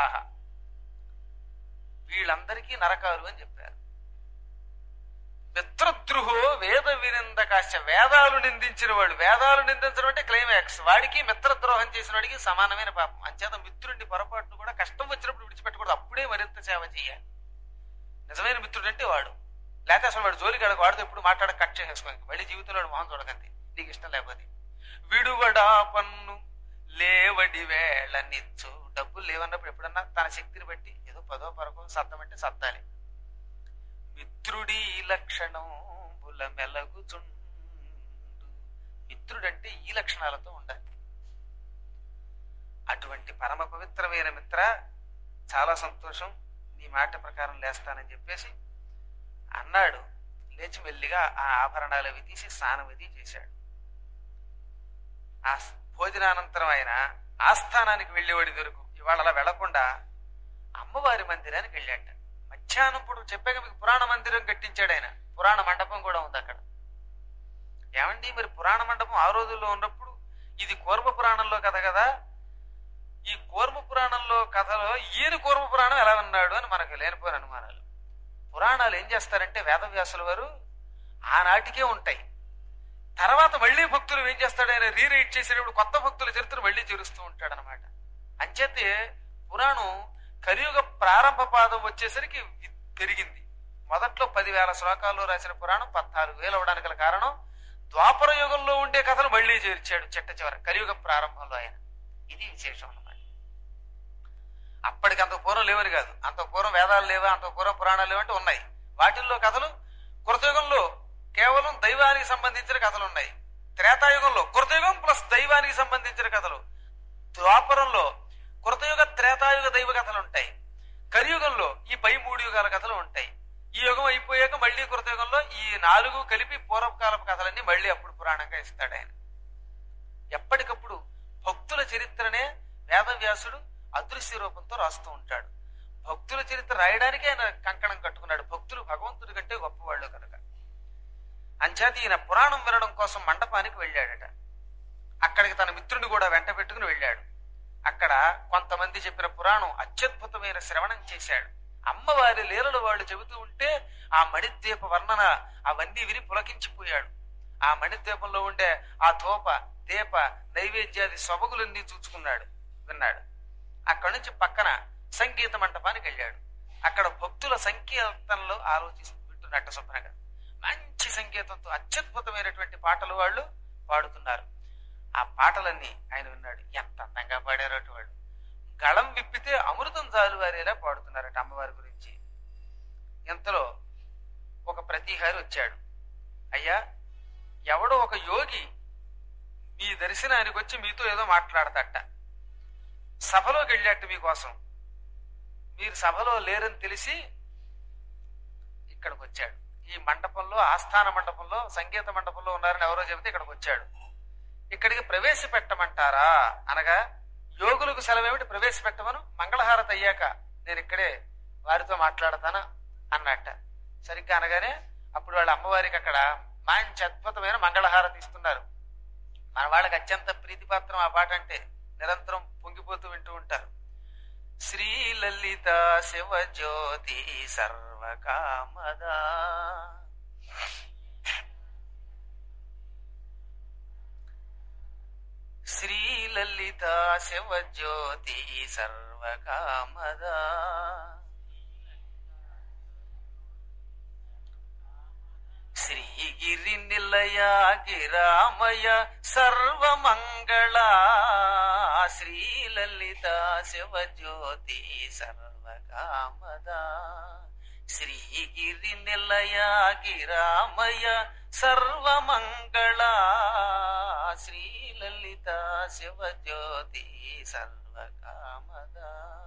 వీళ్ళందరికీ నరకాలు అని చెప్పారు మిత్రద్రుహో వేద వినిందకాశ వేదాలు నిందించిన వాడు వేదాలు నిందించడం అంటే క్లైమాక్స్ వాడికి మిత్రద్రోహం చేసిన వాడికి సమానమైన పాపం అంచేత మిత్రుడిని పొరపాటును కూడా కష్టం వచ్చినప్పుడు విడిచిపెట్టకూడదు అప్పుడే మరింత సేవ చేయాలి నిజమైన మిత్రుడు అంటే వాడు లేకపోతే అసలు వాడు జోలికి అడగ వాడితో ఎప్పుడు మాట్లాడ కట్ చేసేసుకోండి మళ్ళీ జీవితంలో వాడు మొహం చూడకండి నీకు ఇష్టం లేకపోతే విడువడా పన్ను లేవడి వేళ నిచ్చు డబ్బులు లేవన్నప్పుడు ఎప్పుడన్నా తన శక్తిని బట్టి ఏదో పదో పరకో సత్తం అంటే సత్తాలి మిత్రుడి లక్షణం బుల మెలగుచుండు మిత్రుడంటే ఈ లక్షణాలతో ఉండాలి అటువంటి పరమ పవిత్రమైన మిత్ర చాలా సంతోషం నీ మాట ప్రకారం లేస్తానని చెప్పేసి అన్నాడు లేచి మెల్లిగా ఆ ఆభరణాలు అవి తీసి స్నానం అది చేశాడు ఆ భోజనానంతరం ఆయన ఆస్థానానికి వెళ్ళేవాడి దొరకు ఇవాళ అలా వెళ్లకుండా అమ్మవారి మందిరానికి వెళ్ళాట మధ్యాహ్నం పూట చెప్పాక మీకు పురాణ మందిరం కట్టించాడు ఆయన పురాణ మండపం కూడా ఉంది అక్కడ ఏమండి మరి పురాణ మండపం ఆ రోజుల్లో ఉన్నప్పుడు ఇది కూర్మ పురాణంలో కథ కదా ఈ కూర్మ పురాణంలో కథలో ఈయన కూర్మ పురాణం ఎలా ఉన్నాడు అని మనకు లేనిపోయిన అనుమానాలు పురాణాలు ఏం చేస్తారంటే వేదవ్యాసుల వారు ఆనాటికే ఉంటాయి తర్వాత మళ్ళీ భక్తులు ఏం చేస్తాడు ఆయన రీరైట్ చేసేటప్పుడు కొత్త భక్తుల చరిత్ర మళ్ళీ చేరుస్తూ ఉంటాడు అనమాట అంచేతే పురాణం కలియుగ ప్రారంభ పాదం వచ్చేసరికి వి- పెరిగింది మొదట్లో పదివేల శ్లోకాల్లో రాసిన పురాణం పద్నాలుగు వేలు అవడానికి గల కారణం ద్వాపర యుగంలో ఉండే కథలు మళ్ళీ చేర్చాడు చెట్ట చివర కలియుగ ప్రారంభంలో ఆయన ఇది విశేషం అన్నమాట అప్పటికి అంత పూర్వం లేవని కాదు అంత పూర్వం వేదాలు లేవా అంత పూర్వం పురాణాలు లేవంటే ఉన్నాయి వాటిల్లో కథలు కృతయుగంలో కేవలం దైవానికి సంబంధించిన కథలు ఉన్నాయి త్రేతాయుగంలో కృతయుగం ప్లస్ దైవానికి సంబంధించిన కథలు ద్వాపరంలో కృతయుగ త్రేతాయుగ దైవ కథలు ఉంటాయి కలియుగంలో ఈ పై మూడు యుగాల కథలు ఉంటాయి ఈ యుగం అయిపోయాక మళ్ళీ కృతయుగంలో ఈ నాలుగు కలిపి పూర్వకాలపు కథలన్నీ మళ్ళీ అప్పుడు పురాణంగా ఇస్తాడు ఆయన ఎప్పటికప్పుడు భక్తుల చరిత్రనే వేదవ్యాసుడు అదృశ్య రూపంతో రాస్తూ ఉంటాడు భక్తుల చరిత్ర రాయడానికే ఆయన కంకణం కట్టుకున్నాడు భక్తులు భగవంతుడి కంటే గొప్పవాళ్ళు కనుక అంచేత ఈయన పురాణం వినడం కోసం మండపానికి వెళ్ళాడట అక్కడికి తన మిత్రుడిని కూడా వెంట పెట్టుకుని వెళ్ళాడు అక్కడ కొంతమంది చెప్పిన పురాణం అత్యద్భుతమైన శ్రవణం చేశాడు అమ్మవారి లీలలు వాళ్ళు చెబుతూ ఉంటే ఆ మణిద్వీప వర్ణన అవన్నీ విని పులకించిపోయాడు ఆ మణిద్వీపంలో ఉండే ఆ ధూప దీప నైవేద్యాది సొబగులన్నీ చూచుకున్నాడు విన్నాడు అక్కడి నుంచి పక్కన సంగీత మంటపానికి వెళ్ళాడు అక్కడ భక్తుల సంకీర్తనలో ఆలోచిస్తూ వింటున్నట్ట శుభ్రంగా మంచి సంగీతంతో అత్యద్భుతమైనటువంటి పాటలు వాళ్ళు పాడుతున్నారు ఆ పాటలన్నీ ఆయన విన్నాడు ఎంత అందంగా పాడారట వాళ్ళు గళం విప్పితే అమృతం జాలువారేలా పాడుతున్నారట అమ్మవారి గురించి ఇంతలో ఒక ప్రతిహారి వచ్చాడు అయ్యా ఎవడో ఒక యోగి మీ దర్శనానికి వచ్చి మీతో ఏదో మాట్లాడతట సభలోకి వెళ్ళాట మీకోసం మీరు సభలో లేరని తెలిసి ఇక్కడికి వచ్చాడు ఈ మండపంలో ఆస్థాన మండపంలో సంగీత మండపంలో ఉన్నారని ఎవరో చెబితే ఇక్కడికి వచ్చాడు ఇక్కడికి ప్రవేశపెట్టమంటారా అనగా యోగులకు సెలవేమిటి ప్రవేశపెట్టమను మంగళహారతి అయ్యాక నేను ఇక్కడే వారితో మాట్లాడతానా అన్నట్ట సరిగ్గా అనగానే అప్పుడు వాళ్ళ అమ్మవారికి అక్కడ మంచి అద్భుతమైన మంగళహారతి ఇస్తున్నారు మన వాళ్ళకి అత్యంత ప్రీతిపాత్రం ఆ పాట అంటే నిరంతరం పొంగిపోతూ వింటూ ఉంటారు శ్రీలలిత శివజ్యోతి సర్వకామదా శ్రీలలిత శివజ్యోతి సర్వకామదా శ్రీగిరి నిలయ గిరామయ సర్వమంగళ శ్రీలలిత శివజ్యోతి సర్వకామదా శ్రీగిరి నిలయ గిరామయ సర్వమంగళ శ్రీలలిత శివజ్యోతి సర్వకామదా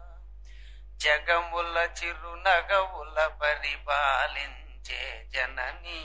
జగముల చిరునగవుల పరిపాలించే జనని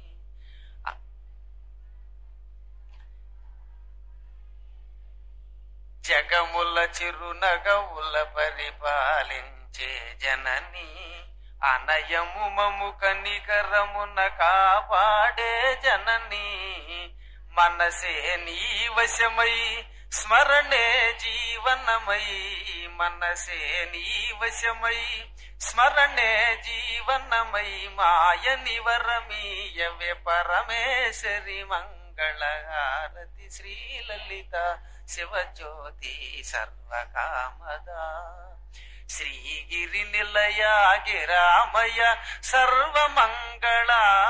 జగముల చిరునగవుల పరిపాలించే జనని అనయము మము కనికరమున కాపాడే జనని మనసే నీ వశమై స్మరణే జీవనమై మనసే నీ వశమై స్మరణే జీవనమై మాయ నివరమీయవే పరమేశ్వరి మంగళహారతి శ్రీలలిత శివజ్యోతి సర్వకామదా శ్రీగిరి నిలయ గిరామయ సర్వమంగళ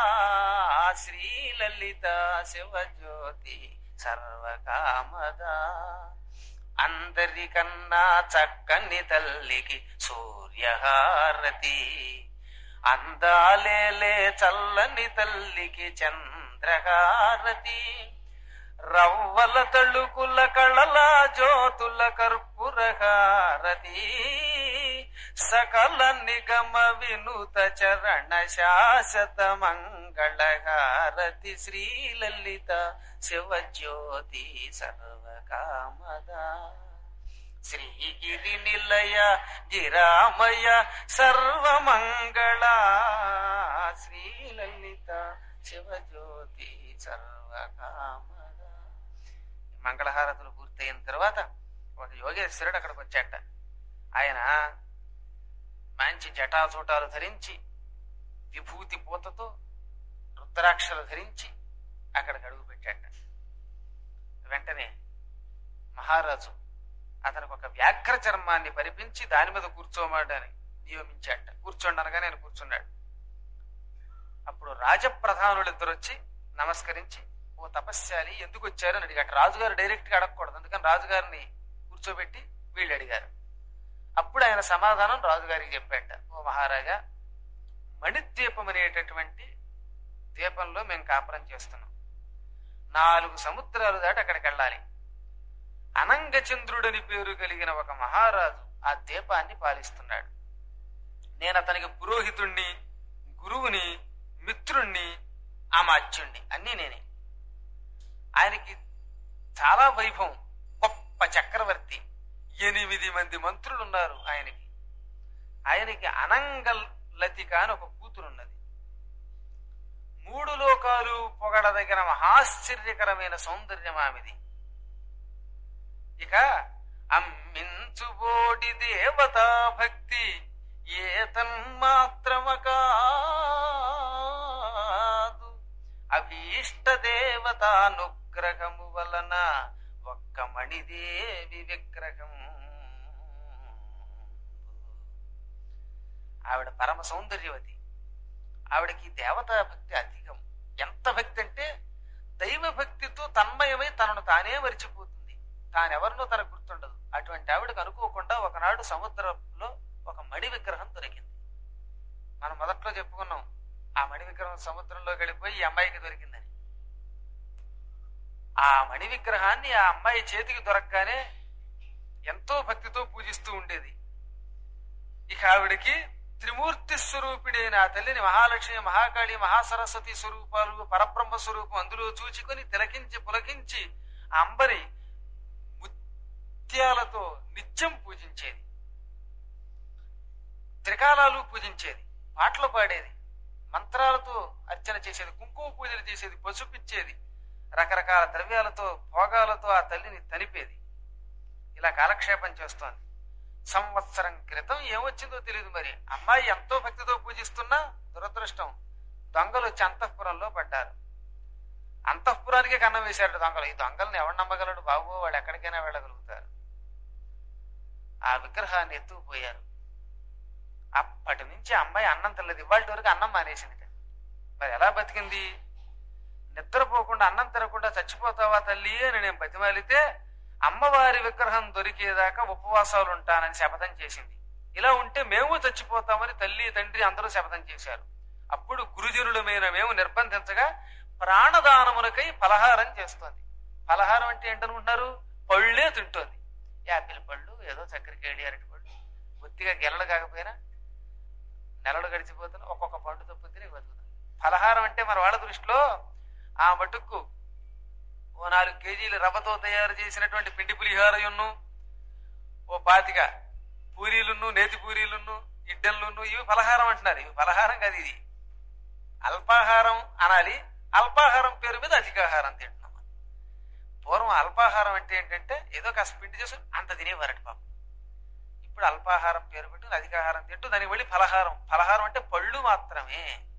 శ్రీలలిత శివజ్యోతి సర్వకామదా అందరికన్నా చక్కని తల్లికి సూర్యహారతి అందాలేలే చల్లని తల్లికి చంద్రహారతి రవ్వల తళుకుల కళల జ్యోతుల కర్పూరహారతి సకల నిగమ వినుత చరణ శాశ్వత మంగళహారతి శ్రీలలిత శివజ్యోతి సర్వకామదా శ్రీగిరి నిలయ గిరామయ సర్వమంగళ శ్రీలలిత శివజ్యోతి సర్వకామద మంగళహారతులు పూర్తయిన తర్వాత ఒక యోగేశ్వరుడు అక్కడికి వచ్చాట ఆయన మంచి జటాచూటాలు ధరించి విభూతి పూతతో రుద్రాక్షలు ధరించి అక్కడికి అడుగు పెట్టాట వెంటనే మహారాజు అతనికి ఒక వ్యాఘ్ర చర్మాన్ని పరిపించి దాని మీద కూర్చోమని నియమించాట కూర్చోండి అనగానే ఆయన కూర్చున్నాడు అప్పుడు రాజప్రధానులు ఇద్దరు వచ్చి నమస్కరించి ఓ తపస్యాలి ఎందుకు వచ్చారు అని అడిగాట రాజుగారు డైరెక్ట్ గా అడగకూడదు అందుకని రాజుగారిని కూర్చోబెట్టి వీళ్ళు అడిగారు అప్పుడు ఆయన సమాధానం రాజుగారికి చెప్పాట ఓ మహారాజా మణిద్వీపం అనేటటువంటి ద్వీపంలో మేము కాపురం చేస్తున్నాం నాలుగు సముద్రాలు దాటి అక్కడికి వెళ్ళాలి అనంగచంద్రుడని పేరు కలిగిన ఒక మహారాజు ఆ ద్వీపాన్ని పాలిస్తున్నాడు నేను అతనికి పురోహితుణ్ణి గురువుని మిత్రుణ్ణి అమాత్యుణ్ణి అన్నీ నేనే ఆయనకి చాలా వైభవం గొప్ప చక్రవర్తి ఎనిమిది మంది మంత్రులు ఉన్నారు ఆయనకి ఆయనకి అనంగలతిక అని ఒక కూతురున్నది మూడు లోకాలు పొగడదగిన మహాశ్చర్యకరమైన సౌందర్యం ఆమెది ఇక అమ్మించుబోడి దేవతా భక్తి ఏ తన్మాత్రమ కాదు అభీష్ట దేవతానుగ్రహము వలన ఒక్క మణిదేవి విగ్రహం ఆవిడ పరమ సౌందర్యవతి ఆవిడకి దేవతా భక్తి అధికం ఎంత భక్తి అంటే దైవ భక్తితో తన్మయమై తనను తానే మరిచిపోతుంది తానెవరినో తనకు గుర్తుండదు అటువంటి ఆవిడకు అనుకోకుండా ఒకనాడు సముద్రంలో ఒక మణి విగ్రహం దొరికింది మనం మొదట్లో చెప్పుకున్నాం ఆ మణి విగ్రహం సముద్రంలోకి వెళ్ళిపోయి ఈ అమ్మాయికి దొరికిందని ఆ మణి విగ్రహాన్ని ఆ అమ్మాయి చేతికి దొరకగానే ఎంతో భక్తితో పూజిస్తూ ఉండేది ఇక ఆవిడకి త్రిమూర్తి స్వరూపిడైన ఆ తల్లిని మహాలక్ష్మి మహాకాళి మహాసరస్వతి స్వరూపాలు పరబ్రహ్మ స్వరూపం అందులో చూచుకొని తిలకించి పులకించి ఆ అంబరి ముత్యాలతో నిత్యం పూజించేది త్రికాలాలు పూజించేది పాటలు పాడేది మంత్రాలతో అర్చన చేసేది కుంకుమ పూజలు చేసేది పసుపిచ్చేది రకరకాల ద్రవ్యాలతో భోగాలతో ఆ తల్లిని తనిపేది ఇలా కాలక్షేపం చేస్తోంది సంవత్సరం క్రితం ఏమొచ్చిందో తెలియదు మరి అమ్మాయి ఎంతో భక్తితో పూజిస్తున్నా దురదృష్టం దొంగలు వచ్చి అంతఃపురంలో పడ్డారు అంతఃపురానికే కన్నం వేశారు దొంగలు ఈ దొంగల్ని ఎవడు నమ్మగలడు బాబు వాళ్ళు ఎక్కడికైనా వెళ్ళగలుగుతారు ఆ విగ్రహాన్ని ఎత్తుకుపోయారు అప్పటి నుంచి ఆ అమ్మాయి అన్నం తినలేదు ఇవాళ వరకు అన్నం మానేసింది మరి ఎలా బతికింది నిద్రపోకుండా అన్నం తినకుండా చచ్చిపోతావా తల్లి అని నేను బతిమాలితే అమ్మవారి విగ్రహం దొరికేదాకా ఉపవాసాలు ఉంటానని శపథం చేసింది ఇలా ఉంటే మేము చచ్చిపోతామని తల్లి తండ్రి అందరూ శపథం చేశారు అప్పుడు గురుజనులమైన మేము నిర్బంధించగా ప్రాణదానమునకై ఫలహారం చేస్తోంది ఫలహారం అంటే ఏంటనుకుంటున్నారు పళ్ళే తింటోంది యాపిల్ పళ్ళు ఏదో చక్కెరకేళి అరటి పళ్ళు బొత్తిగా గెలలు కాకపోయినా నెలలు గడిచిపోతున్నా ఒక్కొక్క పండు తప్పు తిని బతుకుతుంది ఫలహారం అంటే మన వాళ్ళ దృష్టిలో ఆ మటుకు ఓ నాలుగు కేజీలు రవ్వతో తయారు చేసినటువంటి పిండి పులిహారయున్ను ఓ పాతిక పూరీలున్ను నేతి పూరీలున్ను ఇడ్డలున్ను ఇవి ఫలహారం అంటున్నారు ఇవి ఫలహారం కాదు ఇది అల్పాహారం అనాలి అల్పాహారం పేరు మీద అధికాహారం తింటున్నాం మనం. పూర్వం అల్పాహారం అంటే ఏంటంటే ఏదో కాస్త పిండి చేసి అంత తినేవారట పాపం ఇప్పుడు అల్పాహారం పేరు పెట్టి అధికాహారం తింటూ దానికి వెళ్ళి ఫలహారం ఫలహారం అంటే పళ్ళు మాత్రమే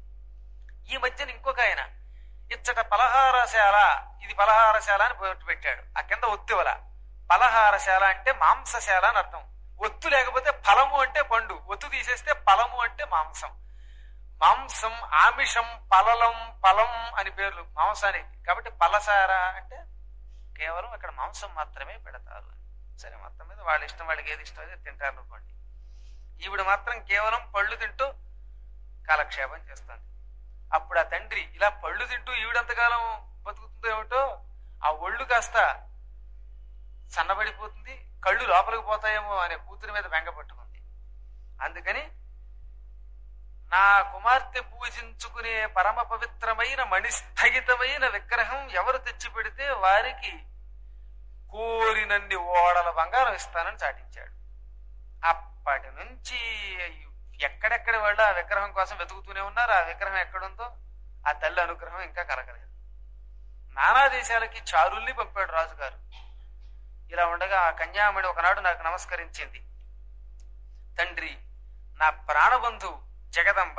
ఈ మధ్యన ఇంకొక ఆయన ఇచ్చట పలహారశాల ఇది పలహారశాల అని బోర్డు పెట్టాడు ఆ కింద ఒత్తివల పలహారశాల అంటే మాంసశాల అని అర్థం ఒత్తు లేకపోతే ఫలము అంటే పండు ఒత్తు తీసేస్తే ఫలము అంటే మాంసం మాంసం ఆమిషం పలలం పలం అని పేర్లు మాంసానికి కాబట్టి పలసార అంటే కేవలం అక్కడ మాంసం మాత్రమే పెడతారు సరే మొత్తం మీద వాళ్ళ ఇష్టం వాళ్ళకి ఏది ఇష్టం అయితే తింటారు అనుకోండి ఈవిడ మాత్రం కేవలం పళ్ళు తింటూ కాలక్షేపం చేస్తుంది అప్పుడు ఆ తండ్రి ఇలా పళ్ళు తింటూ ఈవిడంతకాలం బతుకుతుందో ఏమిటో ఆ ఒళ్ళు కాస్త సన్నబడిపోతుంది కళ్ళు లోపలికి పోతాయేమో అనే కూతురి మీద బెంగ పట్టుకుంది అందుకని నా కుమార్తె పూజించుకునే పరమ పవిత్రమైన మణిస్థగితమైన విగ్రహం ఎవరు తెచ్చి పెడితే వారికి కోరినన్ని ఓడల బంగారం ఇస్తానని చాటించాడు అప్పటి నుంచి ఎక్కడెక్కడ వాళ్ళు ఆ విగ్రహం కోసం వెతుకుతూనే ఉన్నారు ఆ విగ్రహం ఎక్కడుందో ఆ తల్లి అనుగ్రహం ఇంకా కలగలేదు నానా దేశాలకి చారుల్ని పంపాడు రాజుగారు ఇలా ఉండగా ఆ కన్యామణి ఒకనాడు నాకు నమస్కరించింది తండ్రి నా ప్రాణబంధు జగదంబ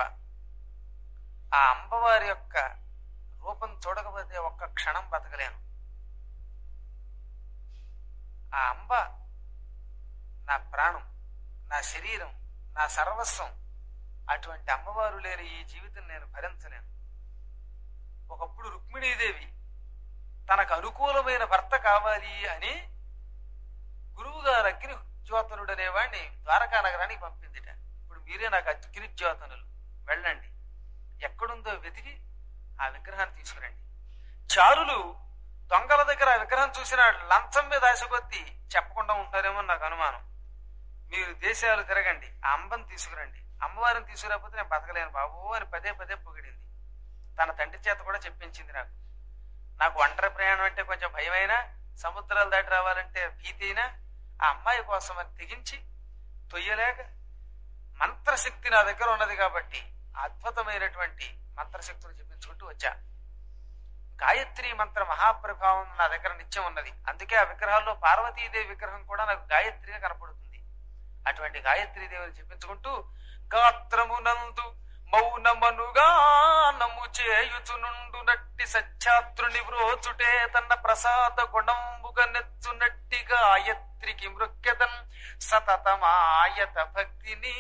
ఆ అంబవారి యొక్క రూపం చూడకపోతే ఒక్క క్షణం బతకలేను ఆ అంబ నా ప్రాణం నా శరీరం నా సర్వస్వం అటువంటి అమ్మవారు లేని ఈ జీవితం నేను భరించలేను ఒకప్పుడు రుక్మిణీదేవి తనకు అనుకూలమైన భర్త కావాలి అని గురువుగారు అగ్ని జ్యోతనుడు అనేవాడిని ద్వారకా నగరానికి పంపిందిట ఇప్పుడు మీరే నాకు అగ్ని జ్యోతనులు వెళ్ళండి ఎక్కడుందో వెతికి ఆ విగ్రహాన్ని తీసుకురండి చారులు దొంగల దగ్గర ఆ విగ్రహం చూసిన లంచం మీద ఆశకొద్ది చెప్పకుండా ఉంటారేమో నాకు అనుమానం మీరు దేశాలు తిరగండి ఆ అంబని తీసుకురండి అమ్మవారిని తీసుకురాకపోతే నేను బతకలేను బాబు అని పదే పదే పొగిడింది తన తండ్రి చేత కూడా చెప్పించింది నాకు నాకు ఒంటరి ప్రయాణం అంటే కొంచెం భయమైనా సముద్రాలు దాటి రావాలంటే భీతి అయినా ఆ అమ్మాయి కోసం అని తెగించి తొయ్యలేక మంత్రశక్తి నా దగ్గర ఉన్నది కాబట్టి అద్భుతమైనటువంటి మంత్రశక్తులు చెప్పించుకుంటూ వచ్చా గాయత్రి మంత్ర మహాప్రభావం నా దగ్గర నిత్యం ఉన్నది అందుకే ఆ విగ్రహాల్లో పార్వతీదేవి విగ్రహం కూడా నాకు గాయత్రిగా కనపడుతుంది అటువంటి గాయత్రీదేవిని చెప్పించుకుంటూ గాత్రమునందు మౌనమనుగా నమ్ము చేయుచునుండు నట్టి సత్యాత్రుని వ్రోచుటే తన ప్రసాద గుణంబుగా నెచ్చునట్టి గాయత్రికి మృక్యదన్ సతతమాయత భక్తిని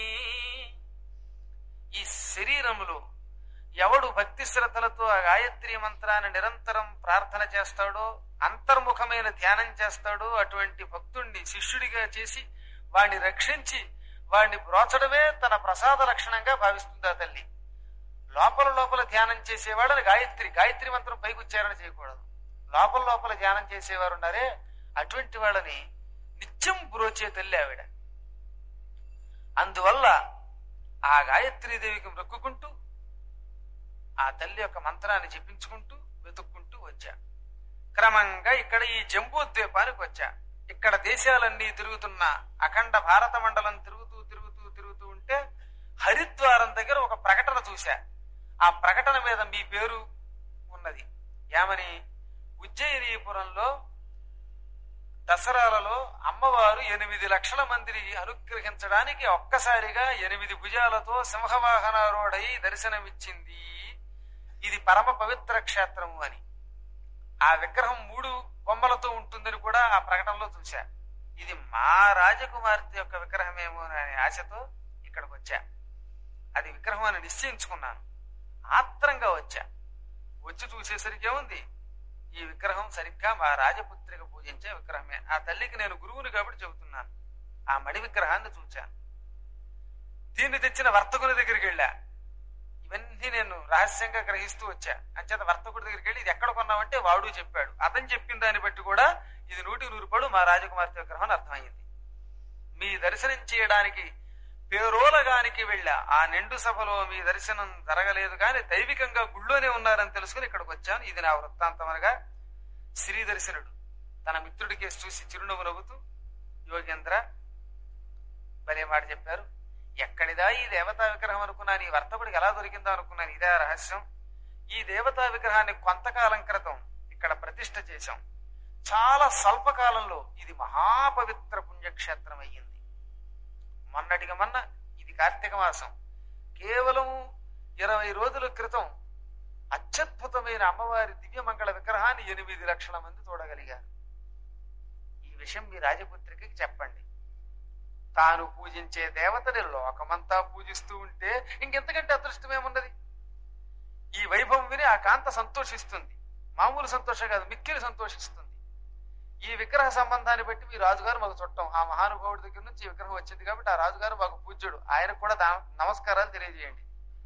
ఈ శరీరములో ఎవడు భక్తి శ్రద్ధలతో ఆ గాయత్రి మంత్రాన్ని నిరంతరం ప్రార్థన చేస్తాడో అంతర్ముఖమైన ధ్యానం చేస్తాడో అటువంటి భక్తుణ్ణి శిష్యుడిగా చేసి వాణ్ణి రక్షించి వాణ్ణి బ్రోచడమే తన ప్రసాద లక్షణంగా భావిస్తుంది ఆ తల్లి లోపల లోపల ధ్యానం చేసేవాడని గాయత్రి గాయత్రి మంత్రం పైకి ఉచ్చారణ చేయకూడదు లోపల లోపల ధ్యానం చేసేవారు ఉన్నారే అటువంటి వాళ్ళని నిత్యం బ్రోచే తల్లి ఆవిడ అందువల్ల ఆ గాయత్రీదేవికి మొక్కుకుంటూ ఆ తల్లి యొక్క మంత్రాన్ని జపించుకుంటూ వెతుక్కుంటూ వచ్చా క్రమంగా ఇక్కడ ఈ జంబూ ద్వీపానికి వచ్చా ఇక్కడ దేశాలన్నీ తిరుగుతున్న అఖండ భారత మండలం తిరుగుతూ తిరుగుతూ తిరుగుతూ ఉంటే హరిద్వారం దగ్గర ఒక ప్రకటన చూశా ఆ ప్రకటన మీద మీ పేరు ఉన్నది ఏమని ఉజ్జయినీపురంలో దసరాలలో అమ్మవారు ఎనిమిది లక్షల మందిని అనుగ్రహించడానికి ఒక్కసారిగా ఎనిమిది భుజాలతో సింహవాహనారూఢై దర్శనమిచ్చింది ఇది పరమ పవిత్ర క్షేత్రము అని ఆ విగ్రహం మూడు బొమ్మలతో ఉంటుందని కూడా ఆ ప్రకటనలో చూశా ఇది మా రాజకుమార్తె యొక్క విగ్రహమేమో అనే ఆశతో ఇక్కడికి వచ్చా అది విగ్రహం అని నిశ్చయించుకున్నాను ఆత్రంగా వచ్చా వచ్చి చూసేసరికి ఏముంది ఈ విగ్రహం సరిగ్గా మా రాజపుత్రిక పూజించే విగ్రహమే ఆ తల్లికి నేను గురువుని కాబట్టి చెబుతున్నాను ఆ మడి విగ్రహాన్ని చూచాను దీన్ని తెచ్చిన వర్తకుని దగ్గరికి వెళ్ళా ఇవన్నీ నేను రహస్యంగా గ్రహిస్తూ వచ్చా అంచేత వర్తకుడి దగ్గరికి వెళ్ళి ఇది ఎక్కడ కొన్నామంటే వాడు చెప్పాడు అతను చెప్పిన దాన్ని బట్టి కూడా ఇది నూటికి నూరు పడు మా రాజకుమార్తె విగ్రహం అని అర్థమైంది మీ దర్శనం చేయడానికి పేరోలగానికి వెళ్ళా ఆ నిండు సభలో మీ దర్శనం జరగలేదు కానీ దైవికంగా గుళ్ళోనే ఉన్నారని తెలుసుకుని ఇక్కడికి వచ్చాను ఇది నా వృత్తాంతం అనగా శ్రీ దర్శనుడు తన మిత్రుడి కేసు చూసి చిరునవ్వు నవ్వుతూ యోగేంద్ర భలే మాట చెప్పారు ఎక్కడిదా ఈ దేవతా విగ్రహం అనుకున్నాను ఈ వర్తకుడికి ఎలా దొరికిందో అనుకున్నాను ఇదే ఆ రహస్యం ఈ దేవతా విగ్రహాన్ని కొంతకాలం క్రితం ఇక్కడ ప్రతిష్ఠ చేశాం చాలా స్వల్పకాలంలో ఇది మహాపవిత్ర పుణ్యక్షేత్రం అయ్యింది మొన్నటికి మొన్న ఇది కార్తీక మాసం కేవలం ఇరవై రోజుల క్రితం అత్యద్భుతమైన అమ్మవారి దివ్యమంగళ విగ్రహాన్ని ఎనిమిది లక్షల మంది చూడగలిగారు ఈ విషయం మీ రాజపుత్రికి చెప్పండి తాను పూజించే దేవతని లోకమంతా పూజిస్తూ ఉంటే ఇంకెంతకంటే అదృష్టం ఏమున్నది ఈ వైభవం విని ఆ కాంత సంతోషిస్తుంది మామూలు సంతోషం కాదు మిక్కిలి సంతోషిస్తుంది ఈ విగ్రహ సంబంధాన్ని బట్టి మీ రాజుగారు మాకు చుట్టం ఆ మహానుభావుడి దగ్గర నుంచి ఈ విగ్రహం వచ్చింది కాబట్టి ఆ రాజుగారు మాకు పూజ్యుడు ఆయనకు కూడా దా- నమస్కారాలు తెలియజేయండి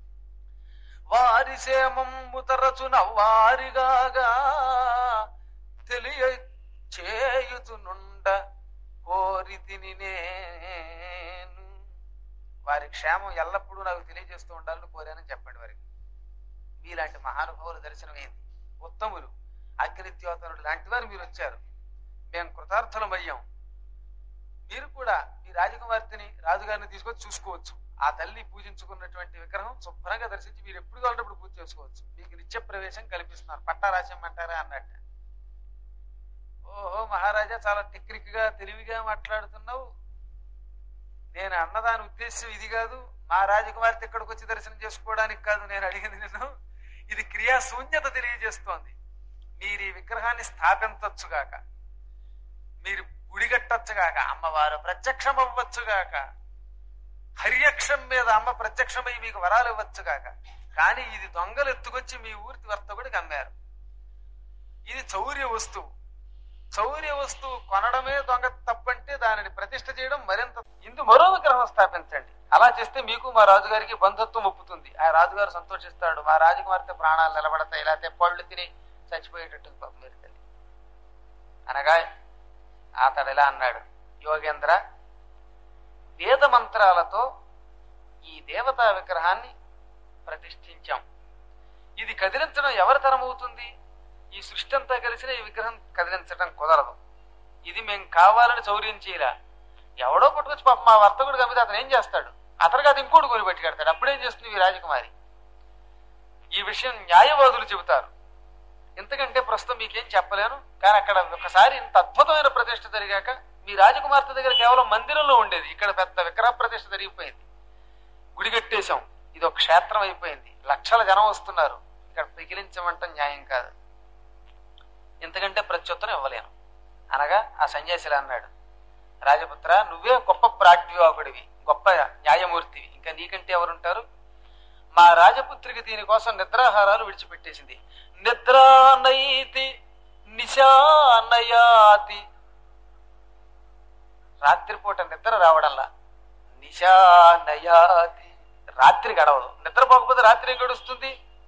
వారి సేమము తరచున వారిగాగా తెలియ చేయుతునుండ కోరి తిని నేను వారి క్షేమం ఎల్లప్పుడూ నాకు తెలియజేస్తూ ఉండాలని కోరానని చెప్పండి వారికి మీలాంటి మహానుభావుల దర్శనం అయింది ఉత్తములు అగ్నిత్యోతనుడు లాంటి వారు మీరు వచ్చారు మేము కృతార్థులం అయ్యాం మీరు కూడా మీ రాజకుమార్తెని రాజుగారిని తీసుకొచ్చి చూసుకోవచ్చు ఆ తల్లి పూజించుకున్నటువంటి విగ్రహం శుభ్రంగా దర్శించి మీరు ఎప్పుడు కావాలంటే పూజ చేసుకోవచ్చు మీకు నిత్య ప్రవేశం కల్పిస్తున్నారు పట్టారాశ్యం అంటారా అన్నట్టు ఓహో మహారాజా చాలా టెక్నిక్ గా తెలివిగా మాట్లాడుతున్నావు నేను అన్నదాని ఉద్దేశం ఇది కాదు మా రాజకుమార్తె ఇక్కడికి వచ్చి దర్శనం చేసుకోవడానికి కాదు నేను అడిగింది నిన్ను ఇది క్రియా శూన్యత తెలియజేస్తోంది మీరు ఈ విగ్రహాన్ని స్థాపించవచ్చుగాక మీరు గుడి కట్టొచ్చుగాక అమ్మవారు ప్రత్యక్షం అవ్వచ్చుగాక హరియక్షం మీద అమ్మ ప్రత్యక్షమై మీకు వరాలు ఇవ్వచ్చుగాక కానీ ఇది దొంగలు ఎత్తుకొచ్చి మీ ఊరికి వర్తకుడికి అమ్మారు ఇది చౌర్య వస్తువు చౌర్య వస్తువు కొనడమే దొంగ తప్పంటే దానిని ప్రతిష్ఠ చేయడం మరింత ఇందు మరో విగ్రహం స్థాపించండి అలా చేస్తే మీకు మా రాజుగారికి బంధుత్వం ఒప్పుతుంది ఆ రాజుగారు సంతోషిస్తాడు మా రాజకుమార్తె ప్రాణాలు నిలబడతాయి లేకపోతే పళ్ళు తిని చచ్చిపోయేటట్టు పాపం మీరు తల్లి అనగా అతడు ఇలా అన్నాడు యోగేంద్ర వేద మంత్రాలతో ఈ దేవతా విగ్రహాన్ని ప్రతిష్ఠించాం ఇది కదిలించడం ఎవరి తరం అవుతుంది ఈ సృష్టి అంతా కలిసిన ఈ విగ్రహం కదిలించడం కుదరదు ఇది మేము కావాలని చౌర్యం చేయరా ఎవడో పట్టుకొచ్చి పాప మా వర్తకుడు కమ్మితే అతను ఏం చేస్తాడు అతనికి అది ఇంకోటి కొని పెట్టుకెడతాడు అప్పుడేం చేస్తుంది ఈ రాజకుమారి ఈ విషయం న్యాయవాదులు చెబుతారు ఎందుకంటే ప్రస్తుతం మీకేం చెప్పలేను కానీ అక్కడ ఒకసారి ఇంత అద్భుతమైన ప్రతిష్ఠ జరిగాక మీ రాజకుమార్తె దగ్గర కేవలం మందిరంలో ఉండేది ఇక్కడ పెద్ద విగ్రహ ప్రతిష్ఠ జరిగిపోయింది గుడి కట్టేశాం ఇది ఒక క్షేత్రం అయిపోయింది లక్షల జనం వస్తున్నారు ఇక్కడ పిగిలించమంటం న్యాయం కాదు ఇంతకంటే ప్రత్యుత్తరం ఇవ్వలేను అనగా ఆ సన్యాసిలా అన్నాడు రాజపుత్ర నువ్వే గొప్ప ప్రాజ్ఞాకుడివి గొప్ప న్యాయమూర్తివి ఇంకా నీకంటే ఎవరుంటారు మా రాజపుత్రికి దీనికోసం నిద్రాహారాలు విడిచిపెట్టేసింది నిద్రానైతి నిశానయాతి రాత్రిపూట నిద్ర రావడంలా నిశానయాతి రాత్రి గడవదు నిద్రపోకపోతే రాత్రి ఏం గడుస్తుంది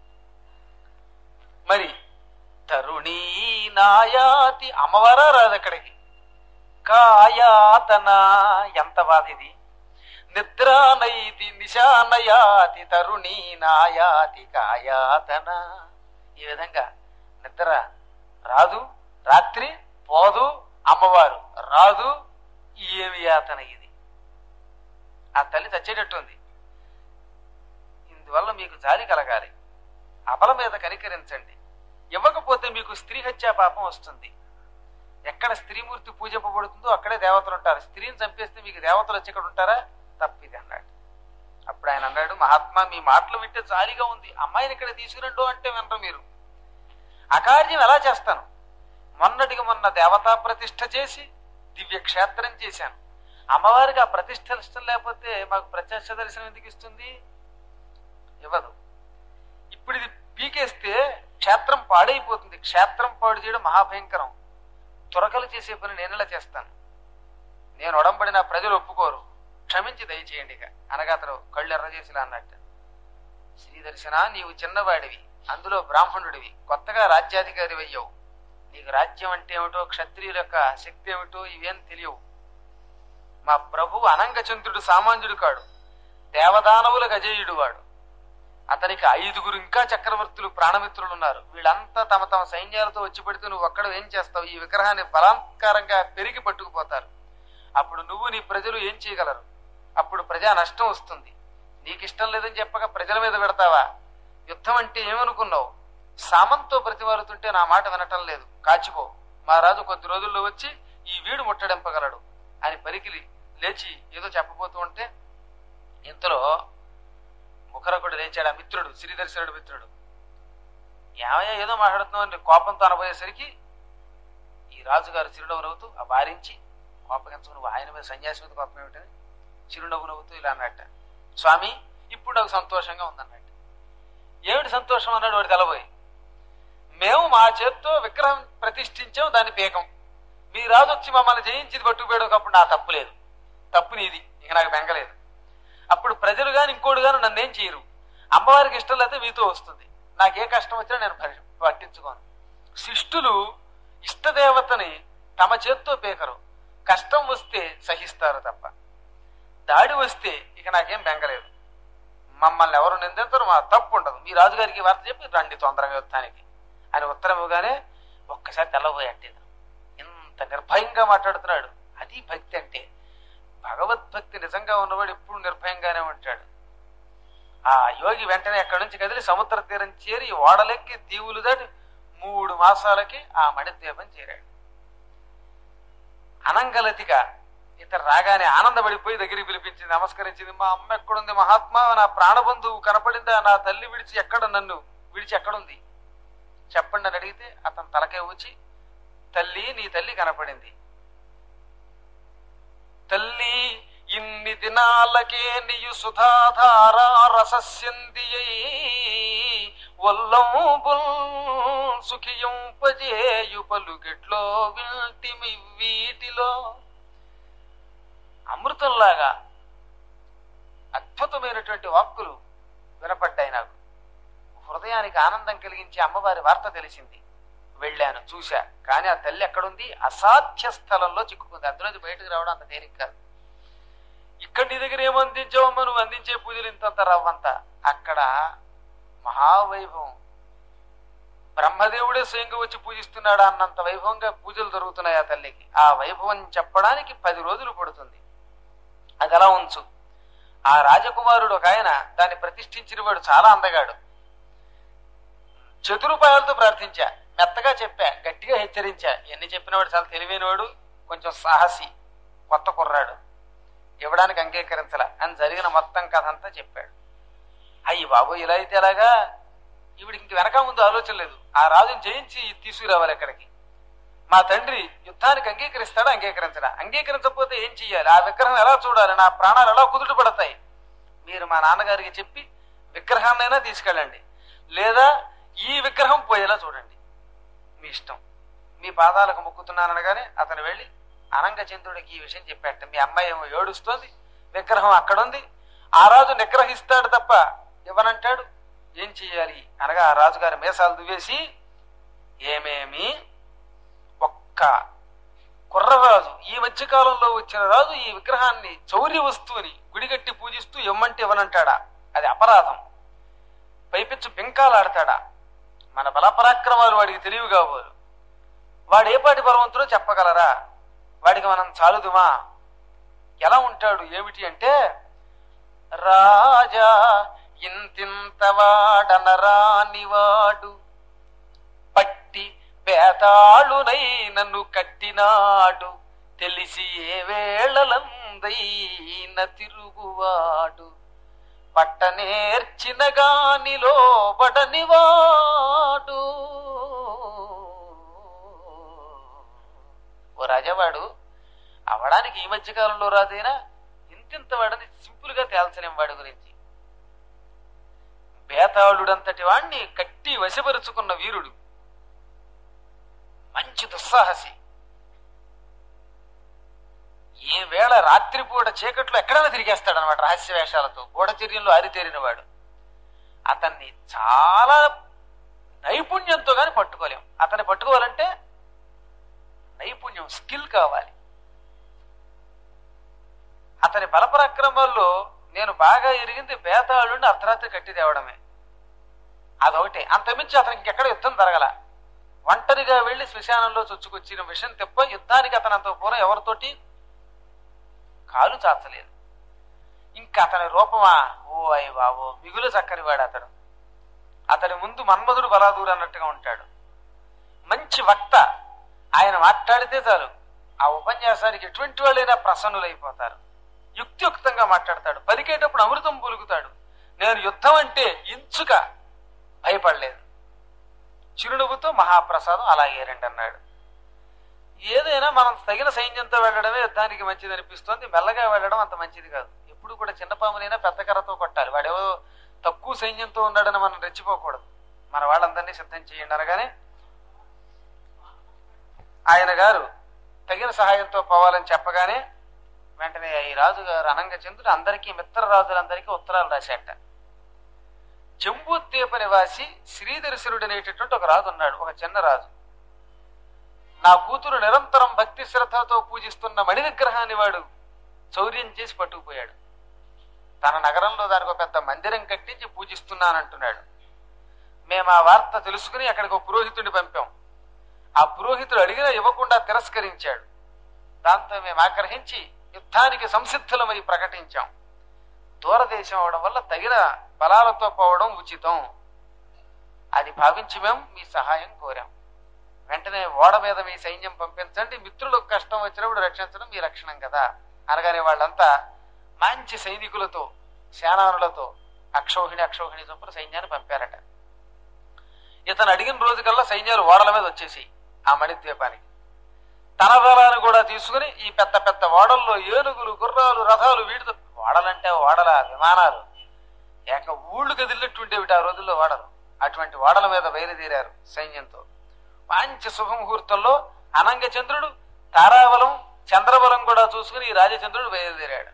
మరి తరుణీ నాయాతి అమ్మవారా రాదు అక్కడికి కాయాతన ఎంత బాధ ఇది నిద్రానైతి నిశానయాతి తరుణీ నాయాతి కాయాతన ఈ విధంగా నిద్ర రాదు రాత్రి పోదు అమ్మవారు రాదు ఏమి యాతన ఇది ఆ తల్లి చచ్చేటట్టుంది ఇందువల్ల మీకు జాలి కలగాలి అబల మీద కనికరించండి ఇవ్వకపోతే మీకు స్త్రీ హత్యా పాపం వస్తుంది ఎక్కడ స్త్రీమూర్తి పూజింపబడుతుందో అక్కడే దేవతలు ఉంటారు స్త్రీని చంపేస్తే మీకు దేవతలు వచ్చి ఇక్కడ ఉంటారా తప్పిది అన్నాడు అప్పుడు ఆయన అన్నాడు మహాత్మా మీ మాటలు వింటే జాలిగా ఉంది అమ్మాయిని ఇక్కడ తీసుకురండు అంటే వినరు మీరు అకార్యం ఎలా చేస్తాను మొన్నటికి మొన్న దేవతా ప్రతిష్ఠ చేసి దివ్య క్షేత్రం చేశాను అమ్మవారికి ఆ ప్రతిష్ట ఇష్టం లేకపోతే మాకు ప్రత్యక్ష దర్శనం ఎందుకు ఇస్తుంది ఇవ్వదు ఇప్పుడు ఇది పీకేస్తే క్షేత్రం పాడైపోతుంది క్షేత్రం పాడు చేయడం మహాభయంకరం తురకలు చేసే పని నేనెలా చేస్తాను నేను ఒడంబడిన ప్రజలు ఒప్పుకోరు క్షమించి దయచేయండి ఇక అనగా అతడు కళ్ళు ఎర్ర చేసిలా అన్నట్టు శ్రీ దర్శన నీవు చిన్నవాడివి అందులో బ్రాహ్మణుడివి కొత్తగా రాజ్యాధికారి అయ్యావు నీకు రాజ్యం అంటే ఏమిటో క్షత్రియుల యొక్క శక్తి ఏమిటో ఇవేం తెలియవు మా ప్రభు అనంగచంద్రుడు సామాన్యుడు కాడు దేవదానవులకు అజేయుడు వాడు అతనికి ఐదుగురు ఇంకా చక్రవర్తులు ప్రాణమిత్రులు ఉన్నారు వీళ్ళంతా తమ తమ సైన్యాలతో వచ్చి పెడితే నువ్వు ఒక్కడ ఏం చేస్తావు ఈ విగ్రహాన్ని బలాత్కారంగా పెరిగి పట్టుకుపోతారు అప్పుడు నువ్వు నీ ప్రజలు ఏం చేయగలరు అప్పుడు ప్రజా నష్టం వస్తుంది నీకు ఇష్టం లేదని చెప్పక ప్రజల మీద పెడతావా యుద్ధం అంటే ఏమనుకున్నావు సామంతో ప్రతివారుతుంటే నా మాట వినటం లేదు కాచిపో మా రాజు కొద్ది రోజుల్లో వచ్చి ఈ వీడు ముట్టడింపగలడు అని పరికిలి లేచి ఏదో చెప్పబోతూ ఉంటే ఇంతలో ముఖరకుడు లేచాడు ఆ మిత్రుడు శ్రీదర్శనుడు మిత్రుడు ఏమయ్యా ఏదో మాట్లాడుతున్నావు కోపంతో అనబోయేసరికి ఈ రాజుగారు చిరునవ్వు నవ్వుతూ ఆ వారించి కోపగించు నువ్వు ఆయన మీద సన్యాసి మీద కోపం ఏమిటని చిరునవ్వు నవ్వుతూ ఇలా అన్నట్ట స్వామి ఇప్పుడు నాకు సంతోషంగా ఉందన్నట్టు ఏమిటి సంతోషం అన్నాడు వాడు తెలబోయి మేము మా చేత్తో విగ్రహం ప్రతిష్ఠించాం దాన్ని పీకం మీ రాజు వచ్చి మమ్మల్ని జయించి పట్టుకుపోయేటప్పుడు నా తప్పు లేదు తప్పు నీది ఇక నాకు బెంగలేదు అప్పుడు ప్రజలు గాని ఇంకోటి గాని నన్నేం చేయరు అమ్మవారికి ఇష్టం లేకపోతే మీతో వస్తుంది నాకు ఏ కష్టం వచ్చినా నేను పరి- పట్టించుకోను శిష్టులు ఇష్టదేవతని తమ చేత్తో పీకరు కష్టం వస్తే సహిస్తారు తప్ప దాడి వస్తే ఇక నాకేం బెంగలేదు మమ్మల్ని ఎవరు నిందించరు మా తప్పు ఉండదు మీ రాజుగారికి ఈ వార్త చెప్పి రండి తొందరగా యుద్ధానికి అని ఉత్తరం ఇవ్వగానే ఒక్కసారి తెల్లబోయాడు ఇతను. ఇంత నిర్భయంగా మాట్లాడుతున్నాడు అది భక్తి అంటే భగవద్భక్తి నిజంగా ఉన్నవాడు ఎప్పుడు నిర్భయంగానే ఉంటాడు ఆ యోగి వెంటనే అక్కడి నుంచి కదిలి సముద్ర తీరం చేరి ఓడలెక్కి దీవులు దాటి మూడు మాసాలకి ఆ మణిద్వీపం చేరాడు అనంగలతిగా ఇతను రాగానే ఆనందపడిపోయి దగ్గరికి పిలిపించింది నమస్కరించింది మా అమ్మ ఎక్కడుంది మహాత్మా నా ప్రాణబంధువు కనపడిందా నా తల్లి విడిచి ఎక్కడ నన్ను విడిచి ఎక్కడుంది చెప్పండి అని అడిగితే అతను తలకే వచ్చి తల్లి నీ తల్లి కనపడింది తల్లి ఇన్ని దినాలకే నీయు సుధాధార రసస్యందియై ఒల్లంబుల్ సుఖియంపజేయు పలుకెట్లో విల్టిమి వీటిలో అమృతంలాగా అద్భుతమైనటువంటి వాక్కులు వినపడ్డాయి నాకు హృదయానికి ఆనందం కలిగించే అమ్మవారి వార్త తెలిసింది వెళ్ళాను చూశా కానీ ఆ తల్లి ఎక్కడుంది అసాధ్య స్థలంలో చిక్కుకుంది అందులోంచి బయటకు రావడం అంత తేలిక కాదు ఇక్కడ నీ దగ్గర ఏం అందించావమ్మా నువ్వు అందించే పూజలు ఇంతంత రవ్వంత అక్కడ మహావైభవం బ్రహ్మదేవుడే స్వయంగా వచ్చి పూజిస్తున్నాడా అన్నంత వైభవంగా పూజలు జరుగుతున్నాయి ఆ తల్లికి ఆ వైభవం చెప్పడానికి పది రోజులు పడుతుంది అది అలా ఉంచు ఆ రాజకుమారుడు ఒక ఆయన దాన్ని ప్రతిష్ఠించిన వాడు చాలా అందగాడు చతురుపాయాలతో ప్రార్థించా మెత్తగా చెప్పా గట్టిగా హెచ్చరించా ఎన్ని చెప్పినవాడు చాలా తెలివైనవాడు కొంచెం సాహసి కొత్త కుర్రాడు ఇవ్వడానికి అంగీకరించలా అని జరిగిన మొత్తం కథ అంతా చెప్పాడు అయ్యి బాబు ఇలా అయితే ఎలాగా ఈవిడికి ఇంక వెనక ముందు ఆలోచన లేదు ఆ రాజుని జయించి తీసుకురావాలి ఎక్కడికి మా తండ్రి యుద్ధానికి అంగీకరిస్తాడా అంగీకరించడా అంగీకరించకపోతే ఏం చెయ్యాలి ఆ విగ్రహం ఎలా చూడాలి నా ప్రాణాలు ఎలా కుదుట పడతాయి మీరు మా నాన్నగారికి చెప్పి విగ్రహాన్నైనా తీసుకెళ్ళండి లేదా ఈ విగ్రహం పోయేలా చూడండి మీ ఇష్టం మీ పాదాలకు మొక్కుతున్నాననగానే అతను వెళ్ళి అనంగచంద్రుడికి ఈ విషయం చెప్పాట మీ అమ్మాయి ఏమో ఏడుస్తోంది విగ్రహం అక్కడుంది ఆ రాజు నిగ్రహిస్తాడు తప్ప ఇవ్వనంటాడు ఏం చెయ్యాలి అనగా ఆ రాజుగారి మీసాలు దువ్వేసి ఏమేమి ఒక్క కుర్రరాజు ఈ మధ్య కాలంలో వచ్చిన రాజు ఈ విగ్రహాన్ని చౌర్య వస్తువుని గుడిగట్టి పూజిస్తూ ఇమ్మంటే ఇవ్వనంటాడా అది అపరాధం పైపిచ్చు బింకాలాడతాడా మన బలపరాక్రమాలు వాడికి తెలివి కాబోలు వాడు ఏ పాటి బలవంతుడో చెప్పగలరా వాడికి మనం చాలుదుమా ఎలా ఉంటాడు ఏమిటి అంటే రాజా ఇంతింతవాడనరానివాడు పట్టి బేతాళునై నన్ను కట్టినాడు తెలిసి ఏ వేళలందైన తిరుగువాడు పట్టనేర్చిన గానిలో బడనివాడు ఓ రాజావాడు అవడానికి ఈ మధ్య కాలంలో రాదేనా ఇంతింత వాడని సింపుల్ గా తేల్చలేం వాడి గురించి బేతాళుడంతటి వాణ్ణి కట్టి వశపరుచుకున్న వీరుడు మంచి దుస్సాహసి ఏ వేళ రాత్రిపూట చీకట్లో ఎక్కడైనా తిరిగేస్తాడు అనమాట రహస్య వేషాలతో గూఢచర్యంలో ఆరితేరిన వాడు అతన్ని చాలా నైపుణ్యంతో గాని పట్టుకోలేం అతన్ని పట్టుకోవాలంటే నైపుణ్యం స్కిల్ కావాలి అతని బలపరాక్రమాల్లో నేను బాగా ఎరిగింది బేతాళుండి అర్ధరాత్రి కట్టి తేవడమే అదొకటి అంతమించి అతనికి ఇంకెక్కడ యుద్ధం జరగల ఒంటరిగా వెళ్లి శ్మశానంలో చొచ్చుకొచ్చిన విషయం తప్ప యుద్ధానికి అతను అంత పూర్వం ఎవరితోటి కాలు చాచలేదు ఇంకా అతని రూపమా ఓ అయ్య బాబో మిగులు చక్కనివాడు అతడు అతని ముందు మన్మధుడు బలాదూరు అన్నట్టుగా ఉంటాడు మంచి వక్త ఆయన మాట్లాడితే చాలు ఆ ఉపన్యాసానికి ఎటువంటి వాళ్ళైనా ప్రసన్నులైపోతారు యుక్తియుక్తంగా మాట్లాడతాడు పలికేటప్పుడు అమృతం పులుకుతాడు నేను యుద్ధం అంటే ఇంచుక భయపడలేదు చిరునవ్వుతో మహాప్రసాదం అలాగే రండి అన్నాడు ఏదైనా మనం తగిన సైన్యంతో వెళ్ళడమే యుద్ధానికి మంచిది అనిపిస్తోంది మెల్లగా వెళ్ళడం అంత మంచిది కాదు ఎప్పుడు కూడా చిన్న పామునైనా పెద్ద కర్రతో కొట్టాలి వాడేవో తక్కువ సైన్యంతో ఉన్నాడని మనం రెచ్చిపోకూడదు మన వాళ్ళందరినీ సిద్ధం చేయండి అనగానే ఆయన గారు తగిన సహాయంతో పోవాలని చెప్పగానే వెంటనే ఈ రాజు గారు అనంగచంద్రుడు అందరికీ మిత్ర రాజులందరికీ ఉత్తరాలు రాశాట జంబూద్వీప నివాసి శ్రీధరశిరుడు అనేటటువంటి ఒక రాజు ఉన్నాడు ఒక చిన్న రాజు నా కూతురు నిరంతరం భక్తి శ్రద్ధలతో పూజిస్తున్న మణి విగ్రహాన్ని వాడు చౌర్యం చేసి పట్టుకుపోయాడు తన నగరంలో దానికి ఒక పెద్ద మందిరం కట్టించి పూజిస్తున్నానంటున్నాడు మేము ఆ వార్త తెలుసుకుని అక్కడికి ఒక పురోహితుడిని పంపాం ఆ పురోహితుడు అడిగినా ఇవ్వకుండా తిరస్కరించాడు దాంతో మేము ఆగ్రహించి యుద్ధానికి సంసిద్ధులమై ప్రకటించాం దూరదేశం అవడం వల్ల తగిన బలాలతో పోవడం ఉచితం అది భావించి మేము మీ సహాయం కోరాం వెంటనే ఓడ మీద మీ సైన్యం పంపించండి మిత్రులకు కష్టం వచ్చినప్పుడు రక్షించడం మీ లక్షణం కదా అనగానే వాళ్ళంతా మంచి సైనికులతో సేనానులతో అక్షౌహిణి అక్షౌహిణి చొప్పున సైన్యాన్ని పంపారట ఇతను అడిగిన రోజుకల్లా సైన్యాలు ఓడల మీద వచ్చేసి ఆ మణిద్వీపానికి తన బలాన్ని కూడా తీసుకుని ఈ పెద్ద పెద్ద ఓడల్లో ఏనుగులు గుర్రాలు రథాలు వీటితో ఓడలంటే ఓడల విమానాలు ఏక ఊళ్ళు కదిలినట్టుండేవి ఆ రోజుల్లో ఓడలు అటువంటి ఓడల మీద బయలుదేరారు సైన్యంతో మంచి శుభముహూర్తంలో అనంగచంద్రుడు తారాబలం చంద్రబలం కూడా చూసుకుని ఈ రాజచంద్రుడు బయలుదేరాడు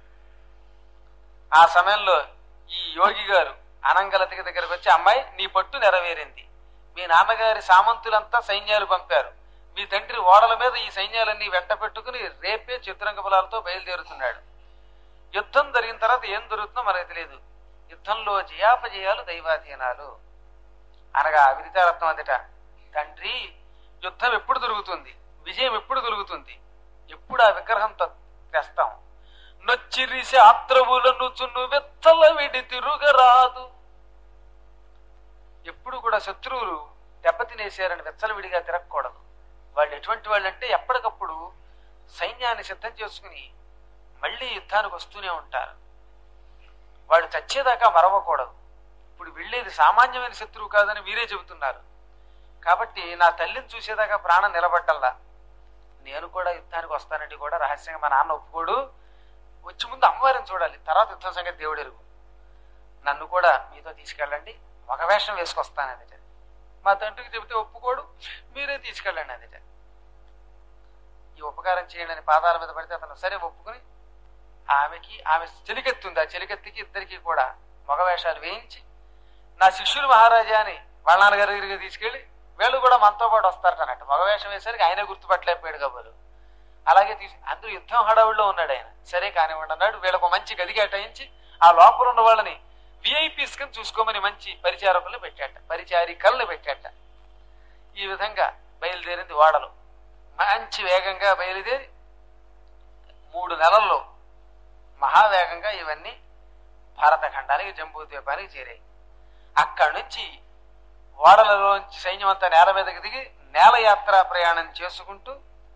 ఆ సమయంలో ఈ యోగి గారు అనంగలతికి దగ్గరకు వచ్చి అమ్మాయి నీ పట్టు నెరవేరింది మీ నాన్నగారి సామంతులంతా సైన్యాలు పంపారు మీ తండ్రి ఓడల మీద ఈ సైన్యాలన్నీ వెంట పెట్టుకుని రేపే చతురంగ బలాలతో బయలుదేరుతున్నాడు యుద్ధం జరిగిన తర్వాత ఏం జరుగుతుందో మనకు తెలియదు యుద్ధంలో జయాపజయాలు దైవాధీనాలు అనగా విదితారత్నం అందట తండ్రి యుద్ధం ఎప్పుడు దొరుకుతుంది విజయం ఎప్పుడు దొరుకుతుంది ఎప్పుడు ఆ విగ్రహం త- తెస్తాం నొచ్చిరిసి ఆత్రవులను చున్ను వెచ్చల విడి తిరుగరాదు ఎప్పుడు కూడా శత్రువులు దెబ్బతినేశారని వెచ్చలవిడిగా తిరగకూడదు వాళ్ళు ఎటువంటి వాళ్ళు అంటే ఎప్పటికప్పుడు సైన్యాన్ని సిద్ధం చేసుకుని మళ్ళీ యుద్ధానికి వస్తూనే ఉంటారు వాళ్ళు చచ్చేదాకా మరవకూడదు ఇప్పుడు వెళ్ళేది సామాన్యమైన శత్రువు కాదని మీరే చెబుతున్నారు కాబట్టి నా తల్లిని చూసేదాకా ప్రాణం నిలబడ్డల్లా నేను కూడా యుద్ధానికి వస్తానండి కూడా రహస్యంగా మా నాన్న ఒప్పుకోడు వచ్చి ముందు అమ్మవారిని చూడాలి తర్వాత యుద్ధం సంగతి దేవుడు ఎరుగు నన్ను కూడా మీతో తీసుకెళ్ళండి ఒక వేషం వేసుకొస్తాను అదిట మా తండ్రికి చెబితే ఒప్పుకోడు మీరే తీసుకెళ్ళండి అదిట ఈ ఉపకారం చేయండి అని పాదాల మీద పడితే అతను సరే ఒప్పుకుని ఆమెకి ఆమె చెలికెత్తి ఉంది ఆ చెలికెత్తికి ఇద్దరికి కూడా మగ వేషాలు వేయించి నా శిష్యులు మహారాజా అని వాళ్ళ నాన్నగారి దగ్గరికి తీసుకెళ్లి వీళ్ళు కూడా మనతో పాటు వస్తారట అన్నట్టు మగ వేషం వేసరికి ఆయనే గుర్తుపట్టలేకపోయాడు కాబోలు అలాగే తీసి అందరూ యుద్ధం హడావుల్లో ఉన్నాడు ఆయన సరే కానివ్వండి అన్నాడు వీళ్ళకు మంచి గది కేటాయించి ఆ లోపల ఉన్న వాళ్ళని విఐపీస్ కింద చూసుకోమని మంచి పరిచారకులను పెట్టాట పరిచారికలను పెట్టాట ఈ విధంగా బయలుదేరింది వాడలు మంచి వేగంగా బయలుదేరి మూడు నెలల్లో మహావేగంగా ఇవన్నీ భారతఖండానికి జంబూ ద్వీపానికి చేరాయి అక్కడి నుంచి ఓడలలోంచి సైన్యం అంతా నేల మీదకి దిగి నేల యాత్రా ప్రయాణం చేసుకుంటూ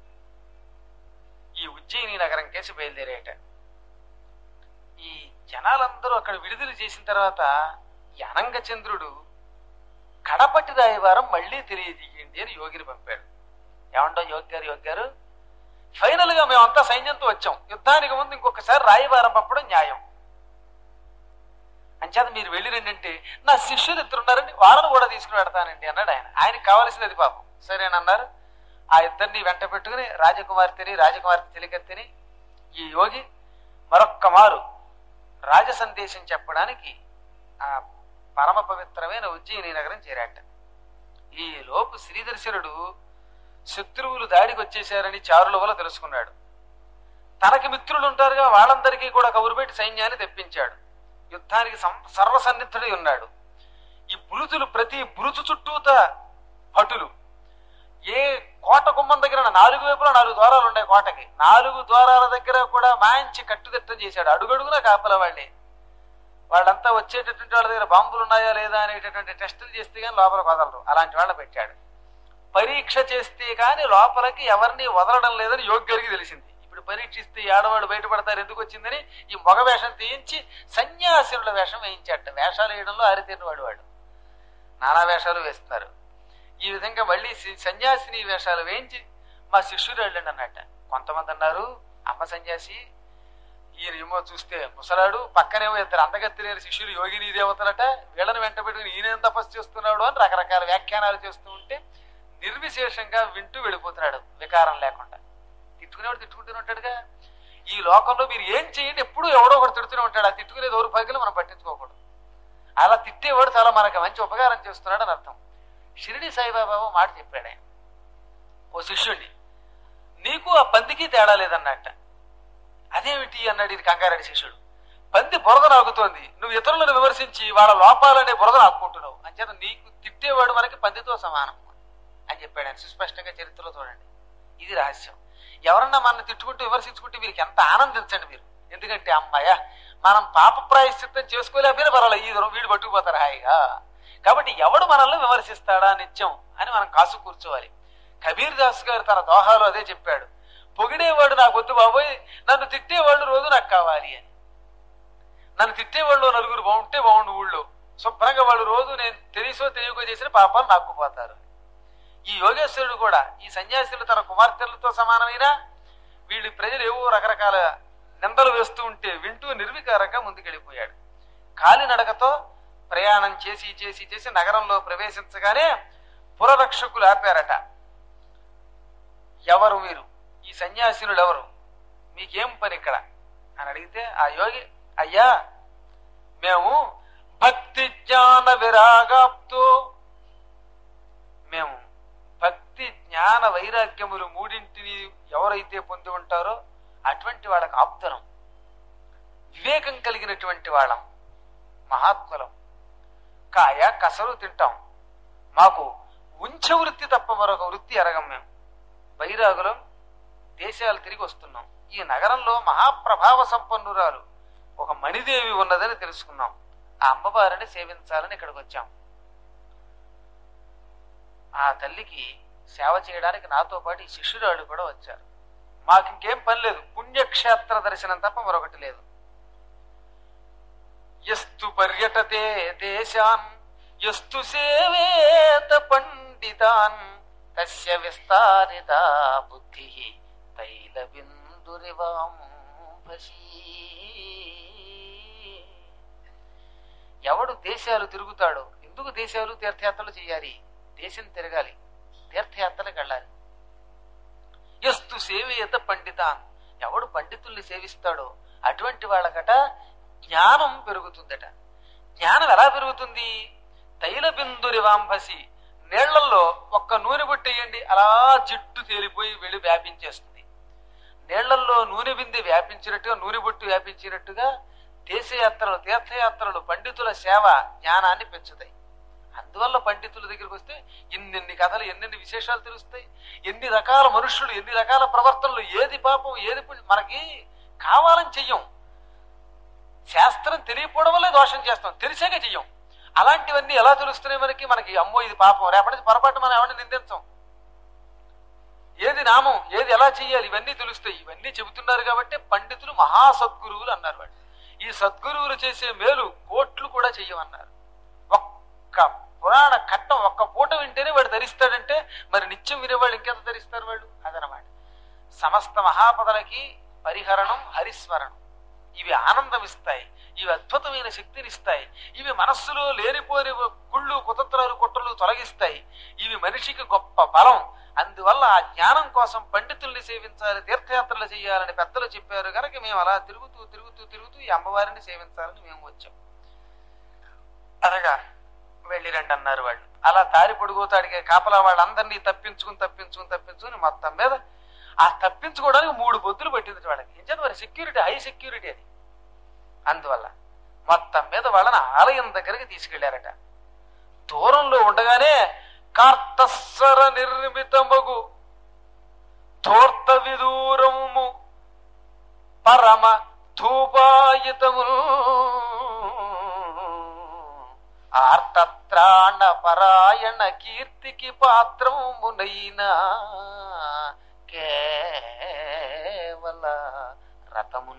ఈ ఉజ్జయిని నగరం కేసి బయలుదేరాట ఈ జనాలందరూ అక్కడ విడుదల చేసిన తర్వాత ఈ అనంగచంద్రుడు కడపట్టి రాయవారం మళ్ళీ తెలియజేయండి అని యోగిని పంపాడు ఏమండో యోగి గారు యోగి గారు ఫైనల్ గా మేమంతా సైన్యంతో వచ్చాం యుద్ధానికి ముందు ఇంకొకసారి రాయవారం పంపడం న్యాయం అంచేత మీరు వెళ్ళి రండి నా శిష్యులు ఇద్దరు ఉన్నారండి వాళ్ళని కూడా తీసుకుని పెడతానండి అన్నాడు ఆయన ఆయనకి కావాల్సింది అది పాపం సరేనన్నారు ఆ ఇద్దరిని వెంట పెట్టుకుని రాజకుమార్తెని రాజకుమార్తె తెలికత్తెని ఈ యోగి మరొక్క మారు రాజ సందేశం చెప్పడానికి ఆ పరమ పవిత్రమైన ఉజ్జయిని నగరం చేరాట ఈ లోపు శ్రీదర్శనుడు శత్రువులు దాడికి వచ్చేశారని చారుల వల్ల తెలుసుకున్నాడు తనకి మిత్రులు ఉంటారుగా వాళ్ళందరికీ కూడా కబురు పెట్టి సైన్యాన్ని తెప్పించాడు యుద్ధానికి సం- సర్వసన్నిధుడై ఉన్నాడు ఈ బురుజులు ప్రతి బురుజు చుట్టూత భటులు ఏ కోట గుమ్మం దగ్గర నాలుగు వైపులా నాలుగు ద్వారాలు ఉన్నాయి కోటకి నాలుగు ద్వారాల దగ్గర కూడా మంచి కట్టుదిట్టం చేశాడు అడుగడుగునా కాపల వాళ్ళే వాళ్ళంతా వచ్చేటటువంటి వాళ్ళ దగ్గర బాంబులు ఉన్నాయా లేదా అనేటటువంటి టెస్టులు చేస్తే కానీ లోపలికి వదలరు అలాంటి వాళ్ళని పెట్టాడు పరీక్ష చేస్తే కానీ లోపలికి ఎవరిని వదలడం లేదని యోగ్యరికి తెలిసింది ఇప్పుడు పరీక్షిస్తే ఈ ఆడవాళ్ళు బయటపడతారు ఎందుకు వచ్చిందని ఈ మగ వేషం తీయించి సన్యాసుల వేషం వేయించాట వేషాలు వేయడంలో ఆరితేరిన వాడు వాడు నానా వేషాలు వేస్తున్నారు ఈ విధంగా మళ్ళీ సి- సన్యాసిని వేషాలు వేయించి మా శిష్యుడు వెళ్ళండి అన్నట్ట కొంతమంది అన్నారు అమ్మ సన్యాసి ఈయన ఏమో చూస్తే ముసలాడు పక్కనేమో ఇద్దరు అందగత్తిలేని శిష్యులు యోగిని దేవతలట వీళ్ళని వెంట పెట్టుకుని ఈయనేం తపస్సు చేస్తున్నాడు అని రకరకాల వ్యాఖ్యానాలు చేస్తూ ఉంటే నిర్విశేషంగా వింటూ వెళ్ళిపోతున్నాడు వికారం లేకుండా తిట్టుకునేవాడు తిట్టుకుంటూనే ఉంటాడుగా ఈ లోకంలో మీరు ఏం చేయండి ఎప్పుడూ ఎవడో ఒకటి తిడుతూనే ఉంటాడు ఆ తిట్టుకునే దౌర్భాగ్యం మనం పట్టించుకోకూడదు అలా తిట్టేవాడు చాలా మనకు మంచి ఉపకారం చేస్తున్నాడు అని అర్థం షిరిడి సాయిబాబా ఓ మాట చెప్పాడు ఆయన ఓ శిష్యుడిని నీకు ఆ పందికి తేడా లేదన్నట్ట అదేమిటి అన్నాడు ఇది కంగారెడ్డి శిష్యుడు పంది బురద నాకుతోంది నువ్వు ఇతరులను విమర్శించి వాళ్ళ లోపాలనే బురద నాకుంటున్నావు అంచేత నీకు తిట్టేవాడు మనకి పందితో సమానం అని చెప్పాడు ఆయన సుస్పష్టంగా చరిత్రలో చూడండి ఇది రహస్యం ఎవరన్నా మన తిట్టుకుంటూ విమర్శించుకుంటే వీరికి ఎంత ఆనందించండి మీరు ఎందుకంటే అమ్మాయ మనం పాప ప్రాయశ్చిత్తం చేసుకోలేకపోయినా పర్వాలేదు ఈ దూరం వీడు పట్టుకుపోతారు హాయిగా కాబట్టి ఎవడు మనల్ని విమర్శిస్తాడా నిత్యం అని మనం కాసు కూర్చోవాలి కబీర్ దాస్ గారు తన దోహాలో అదే చెప్పాడు పొగిడేవాడు నాకు వద్దు బాబోయ్ నన్ను తిట్టేవాళ్ళు రోజు నాకు కావాలి అని నన్ను తిట్టేవాళ్ళు నలుగురు బాగుంటే బాగుండు ఊళ్ళో శుభ్రంగా వాళ్ళు రోజు నేను తెలుసో తెలియకో చేసిన పాపాలు నాక్కుపోతారు ఈ యోగేశ్వరుడు కూడా ఈ సన్యాసులు తన కుమార్తెలతో సమానమైన వీళ్ళు ప్రజలు ఏవో రకరకాల నిందలు వేస్తూ ఉంటే వింటూ నిర్వికారంగా ముందుకెళ్ళిపోయాడు కాలినడకతో ప్రయాణం చేసి చేసి చేసి నగరంలో ప్రవేశించగానే పురరక్షకులు ఆపారట ఎవరు మీరు ఈ సన్యాసినులు ఎవరు మీకేం పని ఇక్కడ అని అడిగితే ఆ యోగి అయ్యా మేము భక్తి జ్ఞాన విరాగాప్తో మేము భక్తి జ్ఞాన వైరాగ్యములు మూడింటిని ఎవరైతే పొంది ఉంటారో అటువంటి వాళ్ళకి ఆప్తనం వివేకం కలిగినటువంటి వాళ్ళం మహాత్ములం కాయ కసరు తింటాం మాకు ఉంచ వృత్తి తప్ప మరొక వృత్తి ఎరగం మేము బైరాగులం దేశాలు తిరిగి వస్తున్నాం ఈ నగరంలో మహాప్రభావ సంపన్నురాలు ఒక మణిదేవి ఉన్నదని తెలుసుకున్నాం ఆ అమ్మవారిని సేవించాలని ఇక్కడికి వచ్చాం ఆ తల్లికి సేవ చేయడానికి నాతో పాటు ఈ శిష్యురాళ్ళు కూడా వచ్చారు మాకు ఇంకేం పని లేదు పుణ్యక్షేత్ర దర్శనం తప్ప మరొకటి లేదు ఎస్తు పర్యటతే దేశాన్ ఎస్తు సేవేత పండితాన్ తస్య విస్తారిత బుద్ధి తైల బిందురివాంభసి ఎవడు దేశాలు తిరుగుతాడో ఎందుకు దేశాలు తీర్థయాత్రలు చేయాలి దేశం తిరగాలి తీర్థయాత్రలకు వెళ్ళాలి ఎస్తు సేవేత పండితాన్ ఎవడు పండితుల్ని సేవిస్తాడో అటువంటి వాళ్ళకట జ్ఞానం పెరుగుతుందట జ్ఞానం ఎలా పెరుగుతుంది తైల బిందురి వాంభసి నీళ్లలో ఒక్క నూనె బొట్టేయండి అలా జిడ్డు తేలిపోయి వెళ్ళి వ్యాపించేస్తుంది నీళ్లలో నూనె బింది వ్యాపించినట్టుగా నూనె బొట్టు వ్యాపించినట్టుగా దేశయాత్రలు తీర్థయాత్రలు పండితుల సేవ జ్ఞానాన్ని పెంచుతాయి అందువల్ల పండితుల దగ్గరికి వస్తే ఎన్నెన్ని కథలు ఎన్నెన్ని విశేషాలు తెలుస్తాయి ఎన్ని రకాల మనుషులు ఎన్ని రకాల ప్రవర్తనలు ఏది పాపం ఏది పుణ్యం మనకి కావాలని చెయ్యం శాస్త్రం తెలియకపోవడం వల్లే దోషం చేస్తాం తెలిసాక చెయ్యం అలాంటివన్నీ ఎలా తెలుస్తున్నాయి మనకి మనకి అమ్మో ఇది పాపం రేపటి నుంచి పొరపాటు మనం ఎవరిని నిందించం ఏది నామం ఏది ఎలా చెయ్యాలి ఇవన్నీ తెలుస్తాయి ఇవన్నీ చెబుతున్నారు కాబట్టి పండితులు మహాసద్గురువులు అన్నారు వాళ్ళు ఈ సద్గురువులు చేసే మేలు కోట్లు కూడా చెయ్యమన్నారు ఒక్క పురాణ కట్టం ఒక్క పూట వింటేనే వాడు ధరిస్తాడంటే మరి నిత్యం వినేవాళ్ళు ఇంకెంత ధరిస్తారు వాళ్ళు అదనమాట సమస్త మహాపదలకి పరిహరణం హరిస్మరణం ఇవి ఆనందం ఇస్తాయి ఇవి అద్భుతమైన శక్తిని ఇస్తాయి ఇవి మనస్సులో లేనిపోని కుళ్ళు కుతంత్రాలు కుట్రలు తొలగిస్తాయి ఇవి మనిషికి గొప్ప బలం అందువల్ల ఆ జ్ఞానం కోసం పండితుల్ని సేవించాలి తీర్థయాత్రలు చేయాలని పెద్దలు చెప్పారు కనుక మేము అలా తిరుగుతూ తిరుగుతూ తిరుగుతూ ఈ అమ్మవారిని సేవించాలని మేము వచ్చాం అనగా వెళ్ళి రండి అన్నారు వాళ్ళు అలా దారి పొడుగుతాడికే కాపలా వాళ్ళందరినీ తప్పించుకుని తప్పించుకుని తప్పించుకుని మొత్తం మీద ఆ తప్పించుకోవడానికి మూడు పొద్దులు పట్టింది వాళ్ళకి ఏం మరి సెక్యూరిటీ హై సెక్యూరిటీ అది అందువల్ల మొత్తం మీద వాళ్ళని ఆలయం దగ్గరికి తీసుకెళ్లారట దూరంలో ఉండగానే కార్తస్వర నిర్మితమగు ధూర్త విదూరము పరమ ధూపాయుతము ఆర్తత్రాణ పరాయణ కీర్తికి పాత్రమునైనా కేవల రథమున్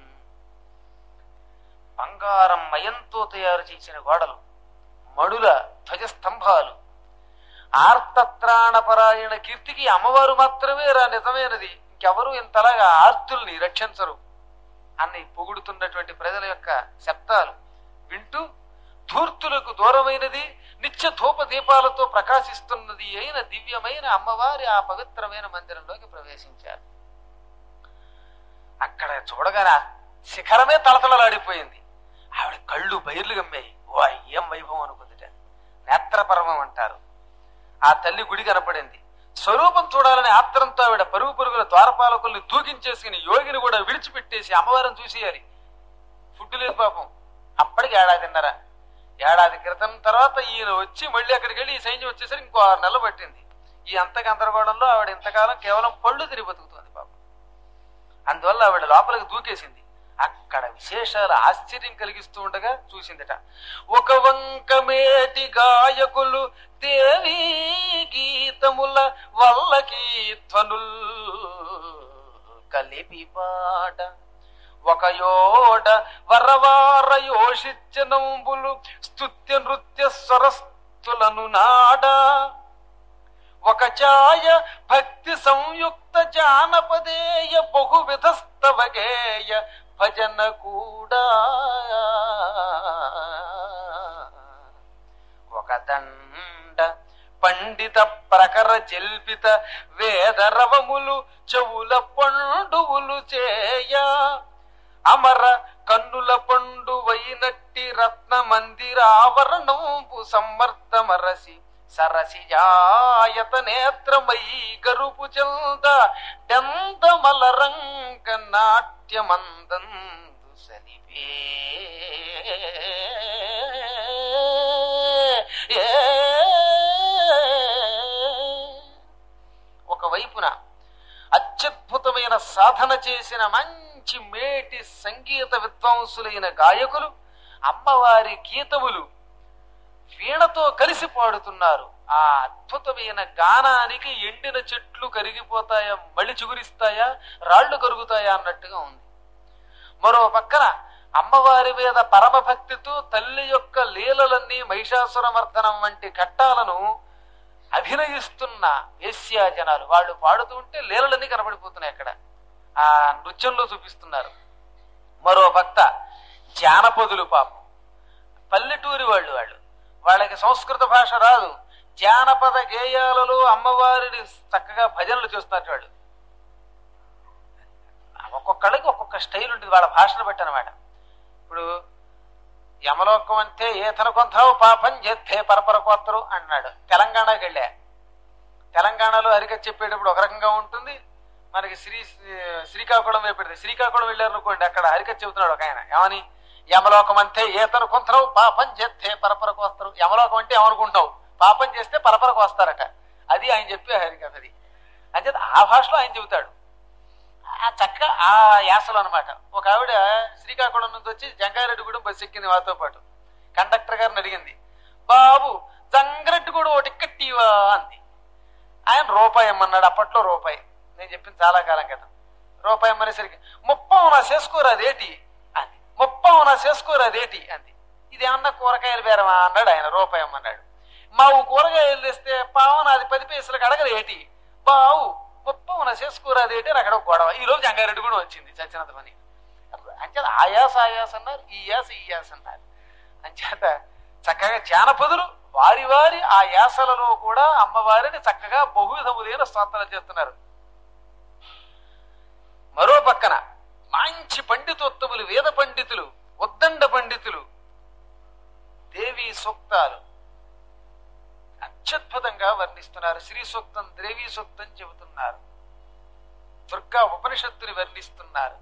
బంగారం మయంతో తయారు చేసిన గోడలు మడుల ధ్వజస్తంభాలు ఆర్తత్రాణపరాయణ కీర్తికి అమ్మవారు మాత్రమే రా నిజమైనది ఇంకెవరు ఇంతలాగా ఆర్తుల్ని రక్షించరు అన్ని పొగుడుతున్నటువంటి ప్రజల యొక్క శబ్దాలు వింటూ ధూర్తులకు దూరమైనది నిత్య ధూప దీపాలతో ప్రకాశిస్తున్నది అయిన దివ్యమైన అమ్మవారి ఆ పవిత్రమైన మందిరంలోకి ప్రవేశించారు అక్కడ చూడగానే ఆ శిఖరమే తలతలలాడిపోయింది ఆవిడ కళ్ళు బయర్లు గమ్మాయి ఓ ఏం వైభవం అనుకుందిట నేత్రపర్వం అంటారు ఆ తల్లి గుడి కనపడింది స్వరూపం చూడాలని ఆత్రంతో ఆవిడ పరుగు పరుగుల ద్వారపాలకుల్ని దూకించేసుకుని యోగిని కూడా విడిచిపెట్టేసి అమ్మవారిని చూసేయాలి ఫుడ్ లేదు పాపం అప్పటికి ఏడాదిన్నర ఏడాది క్రితం తర్వాత ఈయన వచ్చి మళ్ళీ అక్కడికి వెళ్ళి ఈ సైన్యం వచ్చేసరికి ఇంకో ఆరు నెలలు పట్టింది ఈ అంత గందరగోళంలో ఆవిడ ఇంతకాలం కేవలం పళ్ళు తిరిగి బతుకుతుంది పాపం అందువల్ల ఆవిడ లోపలికి దూకేసింది అక్కడ విశేషాలు ఆశ్చర్యం కలిగిస్తూ ఉండగా చూసిందట ఒక వంకమేటి గాయకులు దేవి గీతముల వల్లకి ధ్వనుల్ కలిపి పాట ఒక యోడ వరవార యోషిత్యనంబులు స్తుత్య నృత్య స్వరస్తులను నాడా ఒక ఛాయ భక్తి సంయుక్త జానపదేయ బహువిధస్తవగేయ భజన కూడా ఒక దండ పండిత ప్రకర జల్పిత వేదరవములు చెవుల పండువులు చేయ అమర కన్నుల పండు వైనట్టి రత్న మందిరావరణంపు సమ్మర్దమరసి సరసిజాయత నేత్రమై గరుపు చంద డెందమల రంగ నాట్యమందందు సలిపే ఒకవైపున అత్యద్భుతమైన సాధన చేసిన మంచి మేటి సంగీత విద్వాంసులైన గాయకులు అమ్మవారి గీతములు వీణతో కలిసి పాడుతున్నారు ఆ అద్భుతమైన గానానికి ఎండిన చెట్లు కరిగిపోతాయా మళ్ళీ చిగురిస్తాయా రాళ్లు కరుగుతాయా అన్నట్టుగా ఉంది మరో పక్కన అమ్మవారి మీద పరమభక్తితో తల్లి యొక్క లీలలన్నీ మహిషాసురమర్దనం వంటి ఘట్టాలను అభినయిస్తున్న వేశ్యా జనాలు వాళ్ళు పాడుతూ ఉంటే లీలలన్నీ కనబడిపోతున్నాయి అక్కడ ఆ నృత్యంలో చూపిస్తున్నారు మరో భక్త జానపదులు పాపం పల్లెటూరి వాళ్ళు వాళ్ళు వాళ్ళకి సంస్కృత భాష రాదు జానపద గేయాలలో అమ్మవారిని చక్కగా భజనలు చేస్తున్నారు వాళ్ళు ఒక్కొక్కళ్ళకి ఒక్కొక్క స్టైల్ ఉంటుంది వాళ్ళ భాషను బట్టి అనమాట ఇప్పుడు యమలోకం అంటే ఏతన కొంతావు పాపం చేస్తే పరపర కోత్తరు అన్నాడు తెలంగాణకి వెళ్ళా తెలంగాణలో హరికథ చెప్పేటప్పుడు ఒక రకంగా ఉంటుంది మనకి శ్రీ శ్రీకాకుళం వైపు శ్రీకాకుళం వెళ్ళారు అనుకోండి అక్కడ హరికథ చెబుతున్నాడు ఒక ఆయన ఏమని యమలోకం అంటే ఏతను కొంతరు పాపం చేస్తే పరపరకు వస్తారు యమలోకం అంటే ఏమనుకుంటావు పాపం చేస్తే పరపరకు వస్తారట అది ఆయన చెప్పే హరికథది అంటే ఆ భాషలో ఆయన చెబుతాడు ఆ చక్క ఆ యాసలో అనమాట ఒక ఆవిడ శ్రీకాకుళం నుంచి వచ్చి జంగారెడ్డిగూడెం బస్సు ఎక్కింది వాతో పాటు కండక్టర్ గారిని అడిగింది బాబు జంగారెడ్డిగూడెం ఓ టిక్కెట్ ఇవా అంది ఆయన రూపాయి ఇమ్మన్నాడు అప్పట్లో రూపాయి చెప్పింది చాలా కాలం క్రితం రూపాయి అమ్మనేసరికి ముప్పవునా చేసుకోరు అదేటి అంది ముప్పవునా చేసుకోరు అదేటి అంది ఇదేమన్నా కూరగాయలు బేరమా అన్నాడు ఆయన రూపాయి అమ్మన్నాడు మా కూరగాయలు తెస్తే పావున అది పది పైసలకు అడగరు ఏటి బావు ముప్పవున చేసుకోరు అదేటి అని అక్కడ ఒక గొడవ ఈ రోజు జంగారెడ్డి కూడా వచ్చింది చచ్చినంత పని అంచేత ఆయాస ఆయాస అన్నారు ఈ యాస ఈ యాస అన్నారు అంచేత చక్కగా జానపదులు వారి వారి ఆ యాసలలో కూడా అమ్మవారిని చక్కగా బహువిధములైన స్తోత్రాలు చేస్తున్నారు మరో పక్కన మంచి పండితోత్తములు వేద పండితులు ఉద్దండ పండితులు దేవి సూక్తాలు అత్యద్భుతంగా వర్ణిస్తున్నారు శ్రీ సూక్తం దేవీ సూక్తం చెబుతున్నారు దుర్గా ఉపనిషత్తుని వర్ణిస్తున్నారు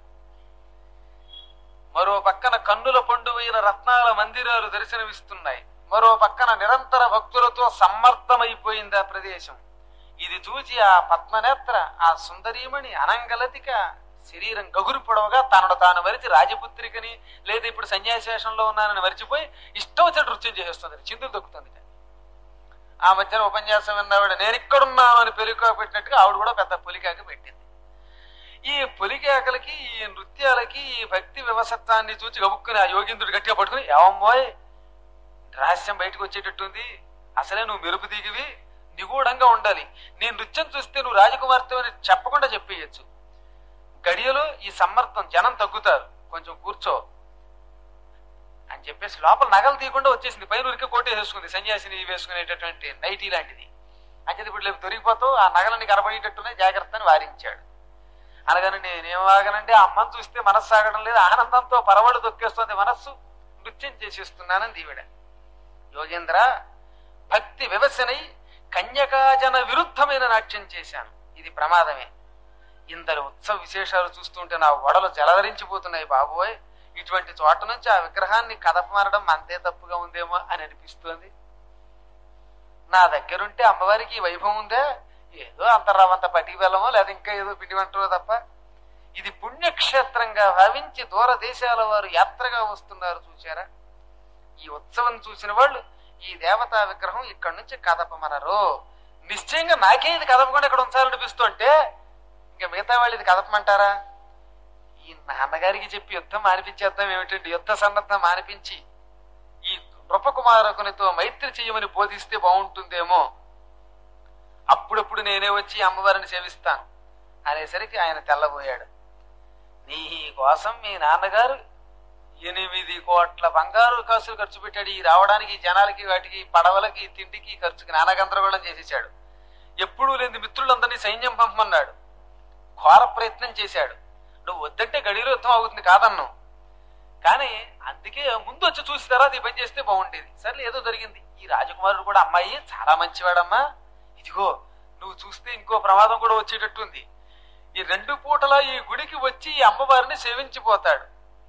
మరో పక్కన కన్నుల పండువైన రత్నాల మందిరాలు దర్శనమిస్తున్నాయి మరో పక్కన నిరంతర భక్తులతో సమ్మర్దమైపోయింది ఆ ప్రదేశం ఇది చూచి ఆ పద్మనేత్ర ఆ సుందరీమణి అనంగలతిక శరీరం గగురు పొడవగా తనను తాను మరిచి రాజపుత్రికని లేదా ఇప్పుడు సన్యాసేషంలో ఉన్నానని మరిచిపోయి ఇష్టం వచ్చి నృత్యం చేస్తుంది చిందులు దొక్కుతుంది ఆ మధ్యన ఉపన్యాసం విన్నావిడ నేను ఇక్కడున్నాను అని పెరికా పెట్టినట్టుగా ఆవిడ కూడా పెద్ద పొలికాక పెట్టింది ఈ పొలికేకలకి ఈ నృత్యాలకి ఈ భక్తి వ్యవసత్వాన్ని చూసి గబుక్కుని ఆ యోగింద్రుడు గట్టిగా పట్టుకుని ఏమమ్మోయ్ రహస్యం బయటకు వచ్చేటట్టుంది అసలే నువ్వు మెరుపు దిగివి నిగూఢంగా ఉండాలి నీ నృత్యం చూస్తే నువ్వు రాజకుమార్తె అని చెప్పకుండా చెప్పేయచ్చు గడియలో ఈ సమ్మర్థం జనం తగ్గుతారు కొంచెం కూర్చో అని చెప్పేసి లోపల నగలు తీయకుండా వచ్చేసింది పైన ఉరికి కోటే వేసుకుంది సన్యాసిని వేసుకునేటటువంటి నైటీ లాంటిది అంచేది ఇప్పుడు లేపు దొరికిపోతావు ఆ నగలని కనబడేటట్టునే జాగ్రత్త అని వారించాడు అనగానే నేనేం ఆగనండి ఆ అమ్మని చూస్తే మనస్సు ఆగడం లేదు ఆనందంతో పరవళ్ళు దొక్కేస్తుంది మనస్సు నృత్యం చేసేస్తున్నానని దీవిడ యోగేంద్ర భక్తి వివసనై కన్యకాజన విరుద్ధమైన నాట్యం చేశాను ఇది ప్రమాదమే ఇందరి ఉత్సవ విశేషాలు చూస్తుంటే నా వడలు జలధరించిపోతున్నాయి బాబోయ్ ఇటువంటి చోట నుంచి ఆ విగ్రహాన్ని కదపమారడం అంతే తప్పుగా ఉందేమో అని అనిపిస్తోంది నా దగ్గరుంటే అమ్మవారికి ఈ వైభవం ఉందే ఏదో అంతరావంత పటికి వెళ్ళమో లేదా ఇంకా ఏదో పిండి వంటలో తప్ప ఇది పుణ్యక్షేత్రంగా భావించి దూర దేశాల వారు యాత్రగా వస్తున్నారు చూచారా ఈ ఉత్సవం చూసిన వాళ్ళు ఈ దేవతా విగ్రహం ఇక్కడి నుంచి కదపమనరు నిశ్చయంగా నాకే ఇది కదపకుండా ఇక్కడ ఉంచాలనిపిస్తుంటే ఇంకా మిగతా వాళ్ళు ఇది కదపమంటారా ఈ నాన్నగారికి చెప్పి యుద్ధం మానిపించేద్దాం ఏమిటండి యుద్ధ సన్నద్ధం మానిపించి ఈ నృపకుమారకునితో మైత్రి చేయమని బోధిస్తే బాగుంటుందేమో అప్పుడప్పుడు నేనే వచ్చి అమ్మవారిని సేవిస్తాను అనేసరికి ఆయన తెల్లబోయాడు నీ కోసం మీ నాన్నగారు ఎనిమిది కోట్ల బంగారు కాసులు ఖర్చు పెట్టాడు ఈ రావడానికి ఈ జనాలకి వాటికి పడవలకి తిండికి ఖర్చుకి నానగందరగోళం చేసేసాడు ఎప్పుడూ లేని మిత్రులందరినీ సైన్యం పంపమన్నాడు ఘోర ప్రయత్నం చేశాడు నువ్వు వద్దంటే గడిలో యుద్ధం అవుతుంది కాదన్ను కానీ అందుకే ముందు వచ్చి చూసి తర్వాత ఈ పని చేస్తే బాగుండేది సర్లే ఏదో జరిగింది ఈ రాజకుమారుడు కూడా అమ్మాయి చాలా మంచివాడమ్మా ఇదిగో నువ్వు చూస్తే ఇంకో ప్రమాదం కూడా వచ్చేటట్టుంది ఈ రెండు పూటల ఈ గుడికి వచ్చి ఈ అమ్మవారిని సేవించిపోతాడు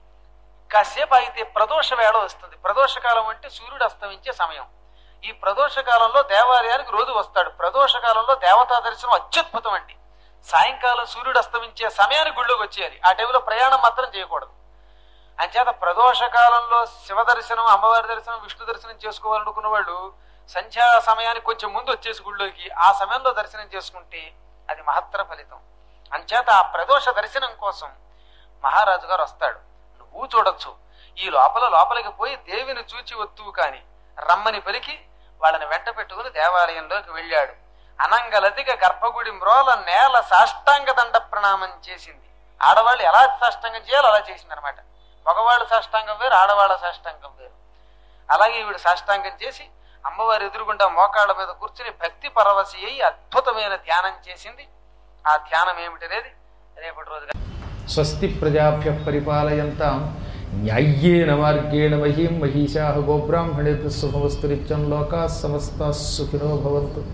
కాసేపు అయితే ప్రదోష వేళ వస్తుంది ప్రదోష కాలం అంటే సూర్యుడు అస్తమించే సమయం ఈ ప్రదోష కాలంలో దేవాలయానికి రోజు వస్తాడు ప్రదోష కాలంలో దేవతా దర్శనం అత్యద్భుతం అండి సాయంకాలం సూర్యుడు అస్తమించే సమయానికి గుళ్ళోకి వచ్చేయాలి ఆ టైంలో ప్రయాణం మాత్రం చేయకూడదు అంచేత ప్రదోష కాలంలో శివ దర్శనం అమ్మవారి దర్శనం విష్ణు దర్శనం చేసుకోవాలనుకున్న వాళ్ళు సంధ్యా సమయానికి కొంచెం ముందు వచ్చేసి గుళ్ళోకి ఆ సమయంలో దర్శనం చేసుకుంటే అది మహత్తర ఫలితం అంచేత ఆ ప్రదోష దర్శనం కోసం మహారాజు గారు వస్తాడు నువ్వు చూడొచ్చు ఈ లోపల లోపలికి పోయి దేవిని చూచి వత్తువు కాని రమ్మని పలికి వాళ్ళని వెంట పెట్టుకుని దేవాలయంలోకి వెళ్ళాడు అనంగలతిగా గర్భగుడి మ్రోల నేల సాష్టాంగ దండ ప్రణామం చేసింది ఆడవాళ్ళు ఎలా సాష్టాంగం చేయాలో అలా చేసింది అనమాట మగవాళ్ళు సాష్టాంగం వేరు ఆడవాళ్ళ సాష్టాంగం వేరు అలాగే ఈవిడ సాష్టాంగం చేసి అమ్మవారి ఎదురుగుండా మోకాళ్ళ మీద కూర్చుని భక్తి పరవశి అయి అద్భుతమైన ధ్యానం చేసింది ఆ ధ్యానం ఏమిటనేది రేపటి రోజుగా స్వస్తి ప్రజాభ్య పరిపాలయంతాం న్యాయ్యేన మార్గేణ మహీం మహిషా గోబ్రాహ్మణేభ్య శుభమస్తు నిత్యం లోకా సమస్త సుఖినో భవంతు